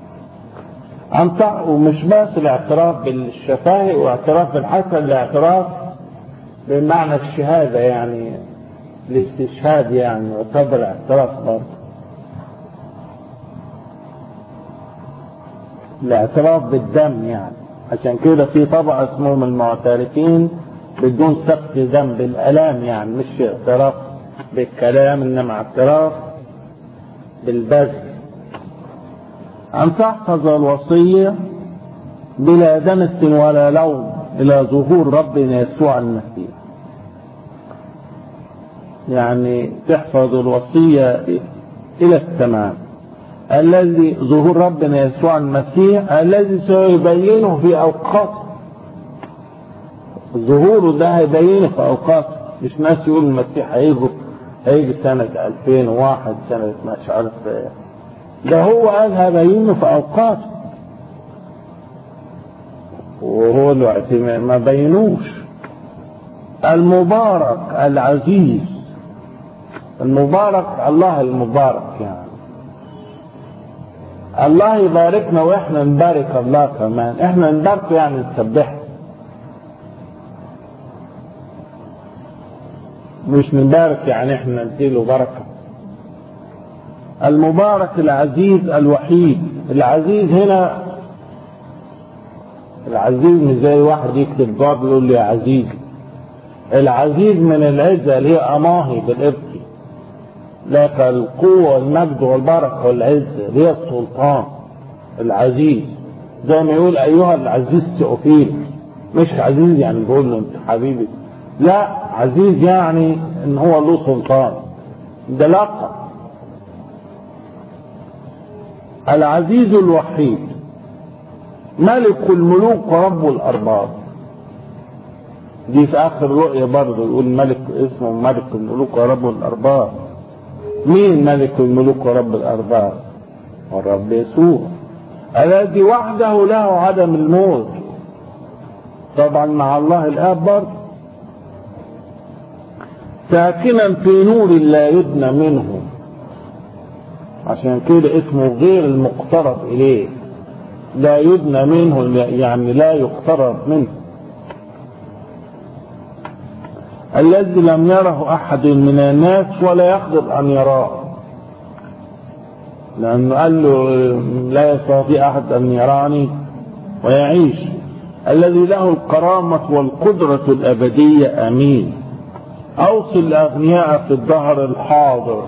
انطق ومش بس الاعتراف بالشفاهي واعتراف بالحسن الاعتراف بمعنى الشهاده يعني الاستشهاد يعني يعتبر اعتراف برضه الاعتراف بالدم يعني عشان كده في طبقه اسمهم المعترفين بدون سفك ذنب الالام يعني مش اعتراف بالكلام انما اعتراف بالبذل ان تحفظ الوصيه بلا دنس ولا لوم الى ظهور ربنا يسوع المسيح يعني تحفظ الوصيه الى التمام الذي ظهور ربنا يسوع المسيح الذي سيبينه في اوقاته ظهوره ده هيبينه في اوقات مش ناس يقول المسيح هيجي هيجي سنة 2001 سنة مش عارف ايه ده هو قال هبينه في اوقاته وهو الوقت ما بينوش المبارك العزيز المبارك الله المبارك يعني الله يباركنا واحنا نبارك الله كمان احنا نباركه يعني نسبحه مش نبارك يعني احنا نديله بركة المبارك العزيز الوحيد العزيز هنا العزيز مش زي واحد يكتب جواب يقول لي يا عزيز العزيز من العزة اللي هي أماهي بالإبتي لك القوة والمجد والبركة والعزة اللي هي السلطان العزيز زي ما يقول أيها العزيز تؤفيل مش عزيز يعني بيقول له أنت حبيبي لا عزيز يعني ان هو له سلطان ده لقب العزيز الوحيد ملك الملوك ورب الارباب دي في اخر رؤية برضه يقول ملك اسمه ملك الملوك ورب الارباب مين ملك الملوك ورب الارباب الرب يسوع الذي وحده له عدم الموت طبعا مع الله الاب برضه ساكنا في نور لا يدنى منه عشان كده اسمه غير المقترب اليه لا يدنى منه يعني لا يقترب منه الذي لم يره احد من الناس ولا يقدر ان يراه لانه قال له لا يستطيع احد ان يراني ويعيش الذي له الكرامه والقدره الابديه امين اوصي الاغنياء في الظهر الحاضر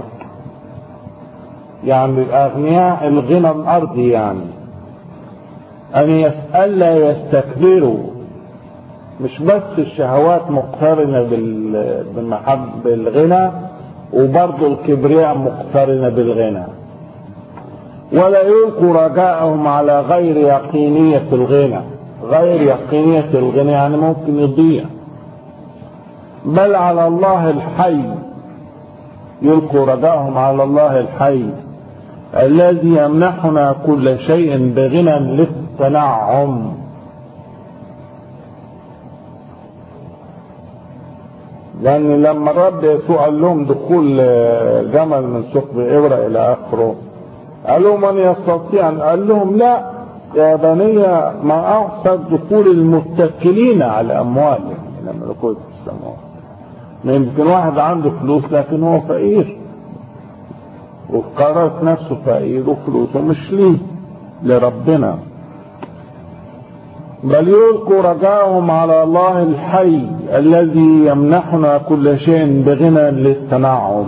يعني الاغنياء الغنى الارضي يعني ان يسأل لا يستكبروا مش بس الشهوات مقترنة بالمحب بالغنى وبرضه الكبرياء مقترنة بالغنى ولا يلقوا رجاءهم على غير يقينية الغنى غير يقينية الغنى يعني ممكن يضيع بل على الله الحي يلقوا رجاءهم على الله الحي الذي يمنحنا كل شيء بغنى للتنعم لأن لما الرب يسوع قال لهم دخول جمل من ثقب إبرة إلى آخره قال لهم من يستطيع قال لهم لا يا بني ما أقصد دخول المتكلين على أموالهم إلى ملكوت السماوات يمكن واحد عنده فلوس لكن هو فقير وقررت نفسه فقير وفلوسه مش ليه لربنا بل يلقوا رجاءهم على الله الحي الذي يمنحنا كل شيء بغنى للتنعم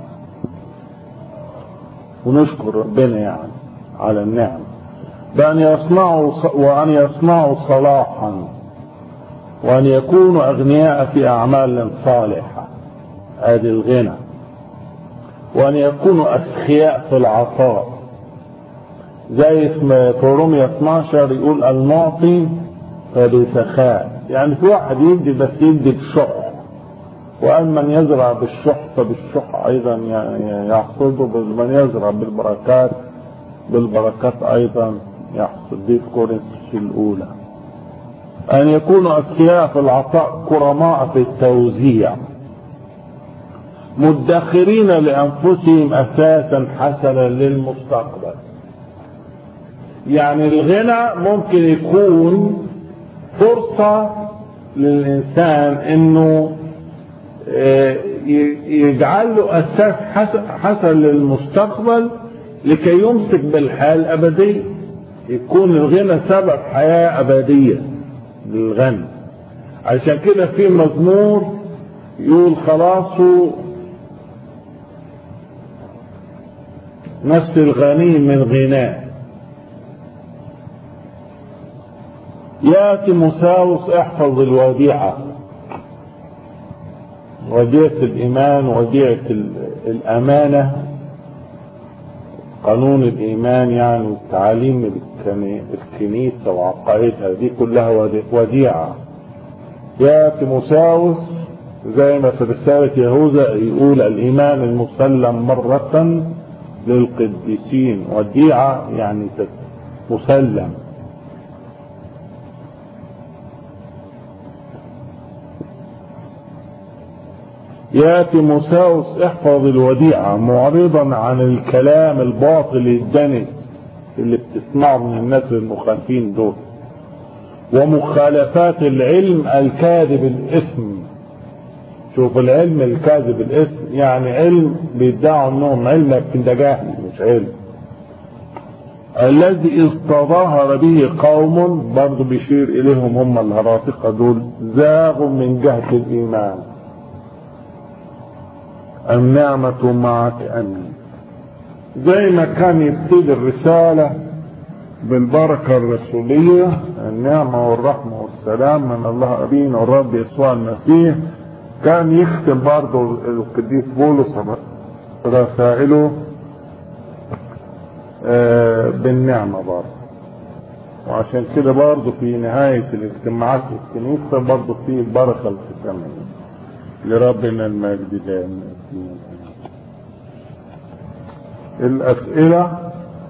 ونشكر ربنا يعني على النعم بأن يصنعوا وأن يصنعوا صلاحا وأن يكونوا أغنياء في أعمال صالحة هذه الغنى وأن يكونوا أسخياء في العطاء زي في رومية 12 يقول المعطي فبسخاء يعني في واحد يدي بس يدي بشح وأن من يزرع بالشح فبالشح أيضا يحصده من يزرع بالبركات بالبركات أيضا يحصد دي في كورنثوس الأولى أن يكونوا أذكياء في العطاء كرماء في التوزيع مدخرين لأنفسهم أساسا حسنا للمستقبل يعني الغنى ممكن يكون فرصة للإنسان إنه يجعل له أساس حسن للمستقبل لكي يمسك بالحياة الأبدية يكون الغنى سبب حياة أبدية للغني عشان كده في مزمور يقول خلاصه نفس الغني من غناه يا تيموساوس احفظ الوديعة وديعة الإيمان وديعة الأمانة قانون الإيمان يعني والتعاليم الكنيسة وعقائدها دي كلها وديعة يا تيموساوس زي ما في رسالة يهوذا يقول الإيمان المسلم مرة للقديسين وديعة يعني مسلم يا تيموساوس احفظ الوديعة معرضا عن الكلام الباطل الدنس اللي بتسمعه من الناس المخالفين دول ومخالفات العلم الكاذب الاسم شوف العلم الكاذب الاسم يعني علم بيدعوا انهم علم لكن ده جهل مش علم الذي استظاهر به قوم برضه بيشير اليهم هم الهرافقه دول زاغوا من جهه الايمان النعمة معك أمين زي ما كان يبتدي الرسالة بالبركة الرسولية النعمة والرحمة والسلام من الله أبينا والرب يسوع المسيح كان يختم برضه القديس بولس رسائله آه، بالنعمة برضه وعشان كده برضه في نهاية الاجتماعات في الكنيسة برضه في البركة الختامية لربنا المجد دائما الأسئلة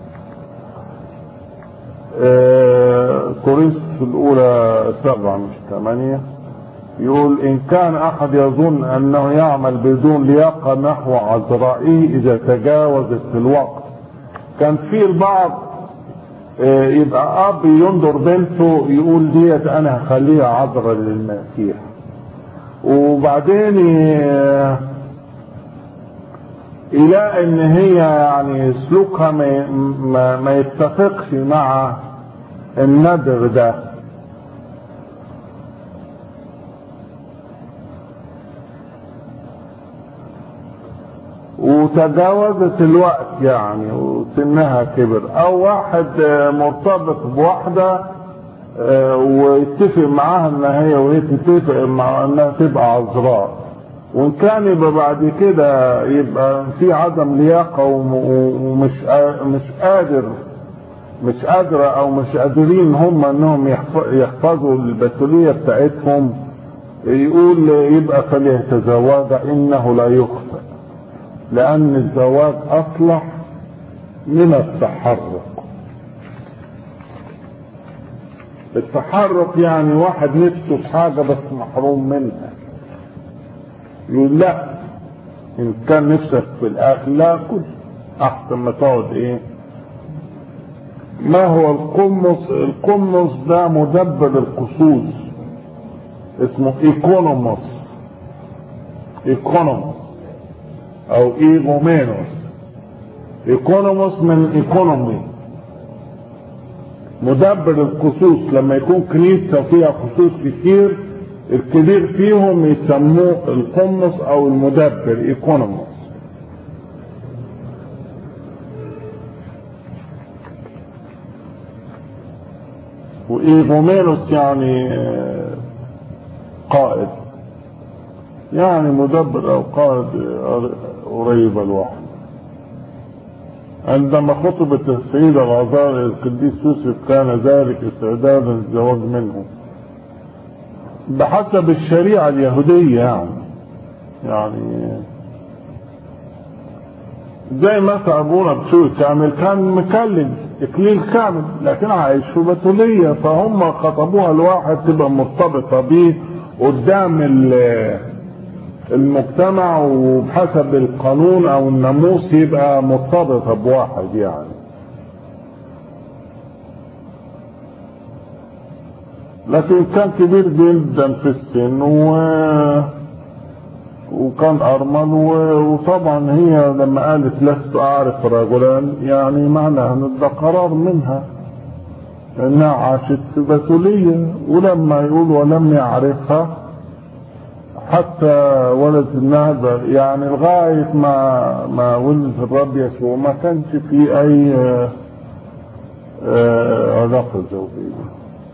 آه، كورنثوس الأولى سبعة مش ثمانية يقول إن كان أحد يظن أنه يعمل بدون لياقة نحو عذرائه إذا تجاوزت الوقت كان في البعض آه، يبقى أب ينظر بنته يقول ديت أنا هخليها عذرة للمسيح وبعدين ي- يلاقي ان هي يعني سلوكها ما, ما, ما يتفقش مع الندر ده وتجاوزت الوقت يعني وسنها كبر او واحد آه، مرتبط بواحده آه، ويتفق معاها ان هي وهي تتفق مع انها تبقى عذراء وان كان يبقى بعد كده يبقى في عدم لياقه وم- ومش قا- مش قادر مش قادرة او مش قادرين هم انهم يحف- يحفظوا البتولية بتاعتهم يقول يبقى فليتزوج انه لا يخطئ لان الزواج اصلح من التحرك التحرك يعني واحد نفسه في حاجة بس محروم منها يقول لا ان كان نفسك في الاكل لا كل احسن ما تقعد ايه ما هو القمص القمص ده مدبر القصوص اسمه ايكونوموس ايكونوموس او ايغومينوس ايكونوموس من ايكونومي مدبر القصوص لما يكون كنيسة فيها قصوص كتير الكبير فيهم يسموه القمص او المدبر ايكونوموس وايغومينوس يعني آه، قائد يعني مدبر او قائد آه، قريبة لوحده عندما خطبت السيدة العذراء القديس يوسف كان ذلك استعدادا للزواج منه بحسب الشريعة اليهودية يعني يعني زي مثلا ابونا بشوي كامل كان مكلم اكليل كامل لكن عايش في بتولية فهم خطبوها لواحد تبقى مرتبطة بيه قدام ال- المجتمع وبحسب القانون او الناموس يبقى مرتبطة بواحد يعني لكن كان كبير جدا في السن و... وكان أرمل و... وطبعا هي لما قالت لست أعرف رجلا يعني معناها أن ده قرار منها أنها عاشت في بتولية ولما يقول ولم يعرفها حتى ولدت النهضة يعني لغاية ما ما ولدت الرب يسوع ما كانش في أي آه، آه، علاقة زوجية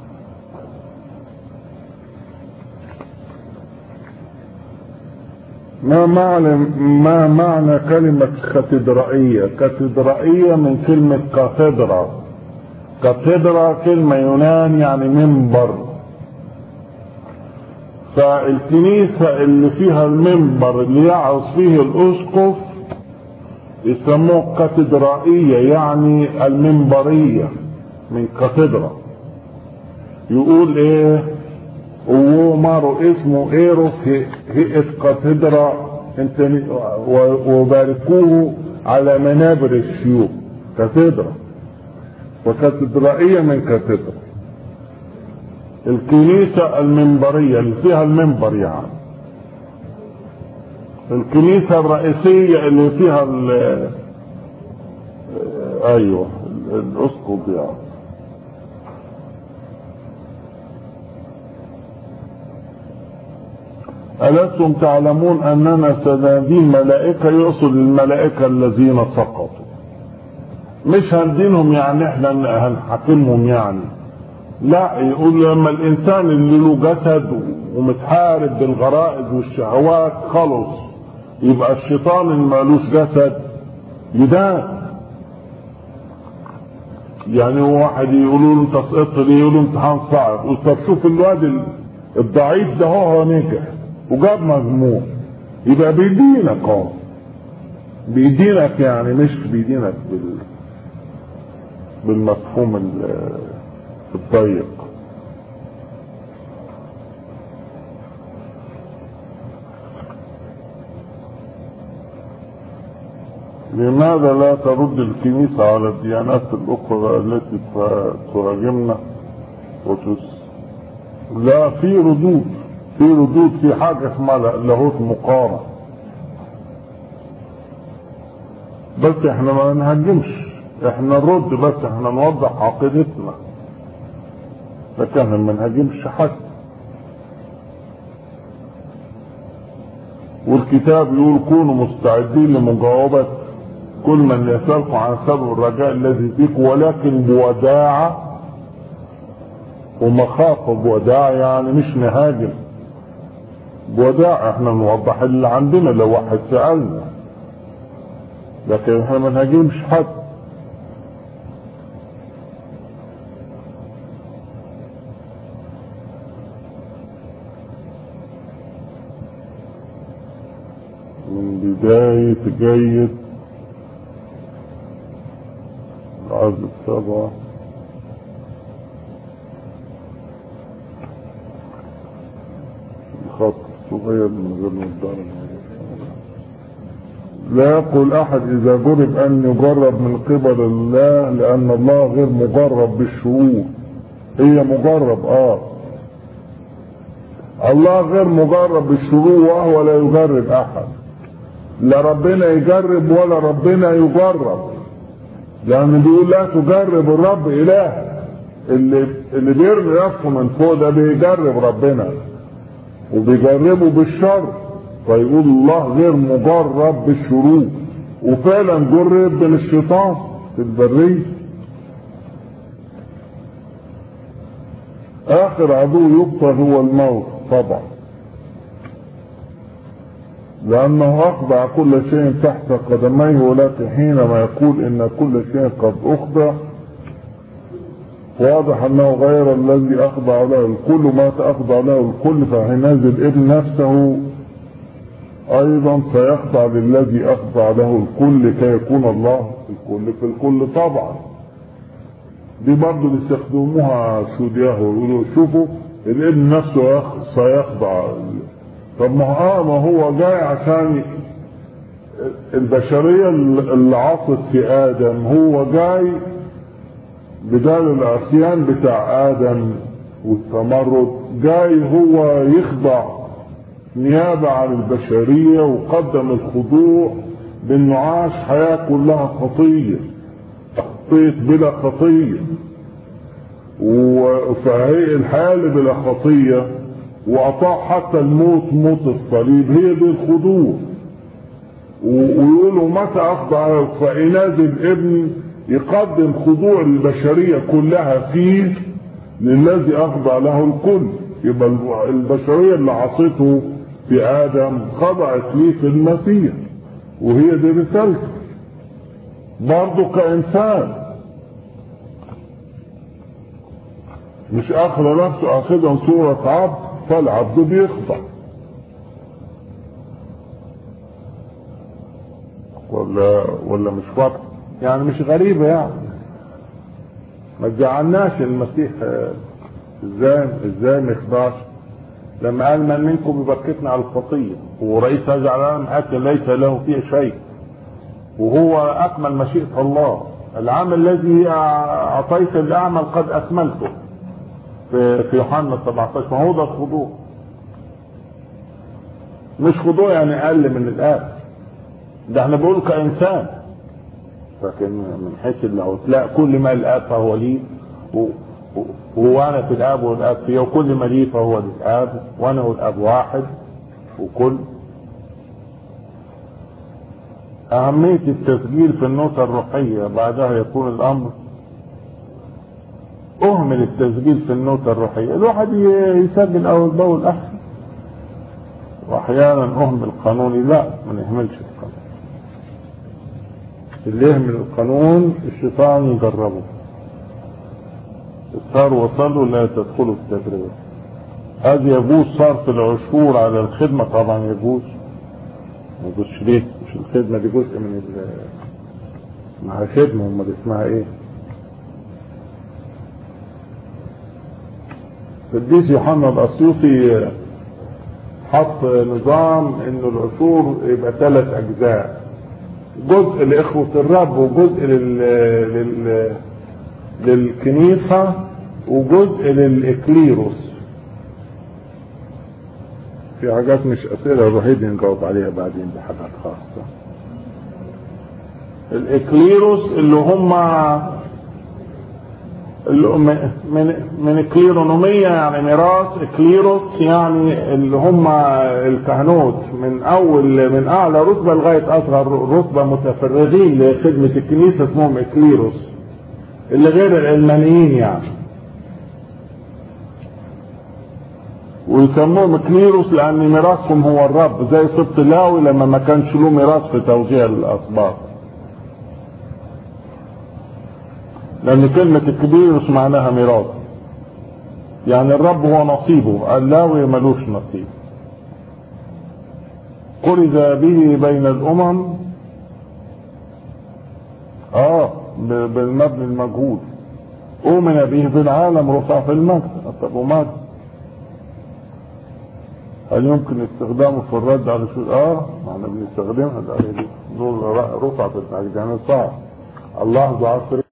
ما معنى ما معنى كلمة كاتدرائية؟ كاتدرائية من كلمة كاتدرا كاتدرا كلمة يونان يعني منبر فالكنيسة اللي فيها المنبر اللي يعظ فيه الأسقف يسموه كاتدرائية يعني المنبرية من كاتدرا يقول ايه ومارو اسمه ايرو في هيئة كاتدرا انت و- وباركوه على منابر الشيوخ كاتدرا وكاتدرائية من كاتدرا الكنيسة المنبرية اللي فيها المنبر يعني الكنيسة الرئيسية اللي فيها ال ايوه الاسقف يعني ألستم تعلمون أننا سنادين ملائكة يقصد الملائكة الذين سقطوا مش هندينهم يعني احنا هنحاكمهم يعني لا يقول لما الانسان اللي له جسد ومتحارب بالغرائز والشهوات خلص يبقى الشيطان اللي مالوش جسد يدان يعني واحد يقولوا له انت سقطت ليه يقول له امتحان صعب يقول طب شوف الواد الضعيف ده هو نجح وجاب مجموع يبقى بيدينك اهو بيدينك يعني مش بيدينك بال بالمفهوم الضيق لماذا لا ترد الكنيسة على الديانات الأخرى التي تهاجمنا وتس لا في ردود في ردود في حاجة اسمها لاهوت مقارنة بس احنا ما نهاجمش احنا نرد بس احنا نوضح عقيدتنا لكن احنا ما نهاجمش حد والكتاب يقول كونوا مستعدين لمجاوبة كل من يسألكم عن سبب الرجاء الذي فيكم ولكن بوداعة ومخافة بوداعة يعني مش نهاجم بوداع احنا نوضح اللي عندنا لو واحد سألنا لكن احنا ما نهاجمش حد من بداية جيد العدد السبعة الخط الصغير من غير مدار لا يقول احد اذا جرب ان يجرب من قبل الله لان الله غير مجرب بالشرور هي مجرب اه الله غير مجرب بالشرور وهو لا يجرب احد لا ربنا يجرب ولا ربنا يجرب لان بيقول لا تجرب الرب اله اللي اللي بيرمي نفسه من فوق ده بيجرب ربنا وبيجربه بالشر فيقول الله غير مجرب بالشرور وفعلا جرب من الشيطان في البرية اخر عدو يبطل هو الموت طبعا لانه اخضع كل شيء تحت قدميه ولكن حينما يقول ان كل شيء قد اخضع واضح انه غير الذي اخضع له الكل ما تخضع له الكل فحينئذ الابن نفسه ايضا سيخضع للذي اخضع له الكل كي يكون الله الكل في الكل طبعا دي برضه بيستخدموها شودياه يقولوا شوفوا الابن نفسه سيخضع طب ما اه ما هو جاي عشان البشرية اللي عاصت في ادم هو جاي بدال العصيان بتاع ادم والتمرد جاي هو يخضع نيابة عن البشرية وقدم الخضوع بانه عاش حياة كلها خطية خطية بلا خطية فهي الحياة اللي بلا خطية واطاع حتى الموت موت الصليب هي دي الخضوع ويقولوا متى اخضع فإناذ الابن يقدم خضوع البشرية كلها فيه للذي اخضع له الكل يبقى البشرية اللي عصته في ادم خضعت ليه في المسيح وهي دي رسالته برضه كانسان مش اخذ نفسه اخذا صورة عبد فالعبد بيخضع ولا ولا مش فرق يعني مش غريبة يعني ما تزعلناش المسيح ازاي ازاي ما يخضعش لما قال من منكم يبكتنا على الخطية ورئيس هذا العالم حتى ليس له فيه شيء وهو أكمل مشيئة الله العمل الذي اعطيت الاعمل قد اكملته في في يوحنا 17 ما هو ده الخضوع مش خضوع يعني اقل من الاب ده احنا بنقول كانسان لكن من حيث لو تلاقي كل ما الاب فهو لي و- و- وانا في الاب والاب فيه وكل ما لي فهو للاب وانا والاب واحد وكل أهمية التسجيل في النوتة الروحية بعدها يكون الأمر أهمل التسجيل في النوتة الروحية الواحد ي- يسجل أول بأول أحسن وأحيانا أهمل قانوني لا ما نهملش القانون اللي يهمل القانون الشيطان يجربه الثار وصلوا لا تدخلوا في التجربة هذا يجوز صرف العشور على الخدمة طبعا يجوز ما يجوزش ليه مش الخدمة دي جزء من ال اسمها خدمة امال اسمها ايه القديس يوحنا الاسيوطي حط نظام انه العشور يبقى ثلاث اجزاء جزء لاخوة الرب وجزء لل... لل... للكنيسة وجزء للاكليروس في حاجات مش اسئلة الوحيد نجاوب عليها بعدين بحاجات خاصة الاكليروس اللي هم اللي هم من من الكليرونومية يعني ميراث اكليروس يعني اللي هم الكهنوت من اول من اعلى رتبة لغاية اصغر رتبة متفرغين لخدمة الكنيسة اسمهم اكليروس اللي غير العلمانيين يعني ويسموهم كليروس لان ميراثهم هو الرب زي سبط لاوي لما ما كانش له ميراث في توزيع الاسباط لان كلمة الكبيروس معناها ميراث يعني الرب هو نصيبه اللاوي ملوش نصيب قرز به بين الامم اه ب- بالمبني المجهول أؤمن به في العالم رفع في المجد طب ومجد هل يمكن استخدامه في الرد على شو اه ما احنا بنستخدمها الآية دي نقول رفع في المجد يعني صعب الله ذو عصر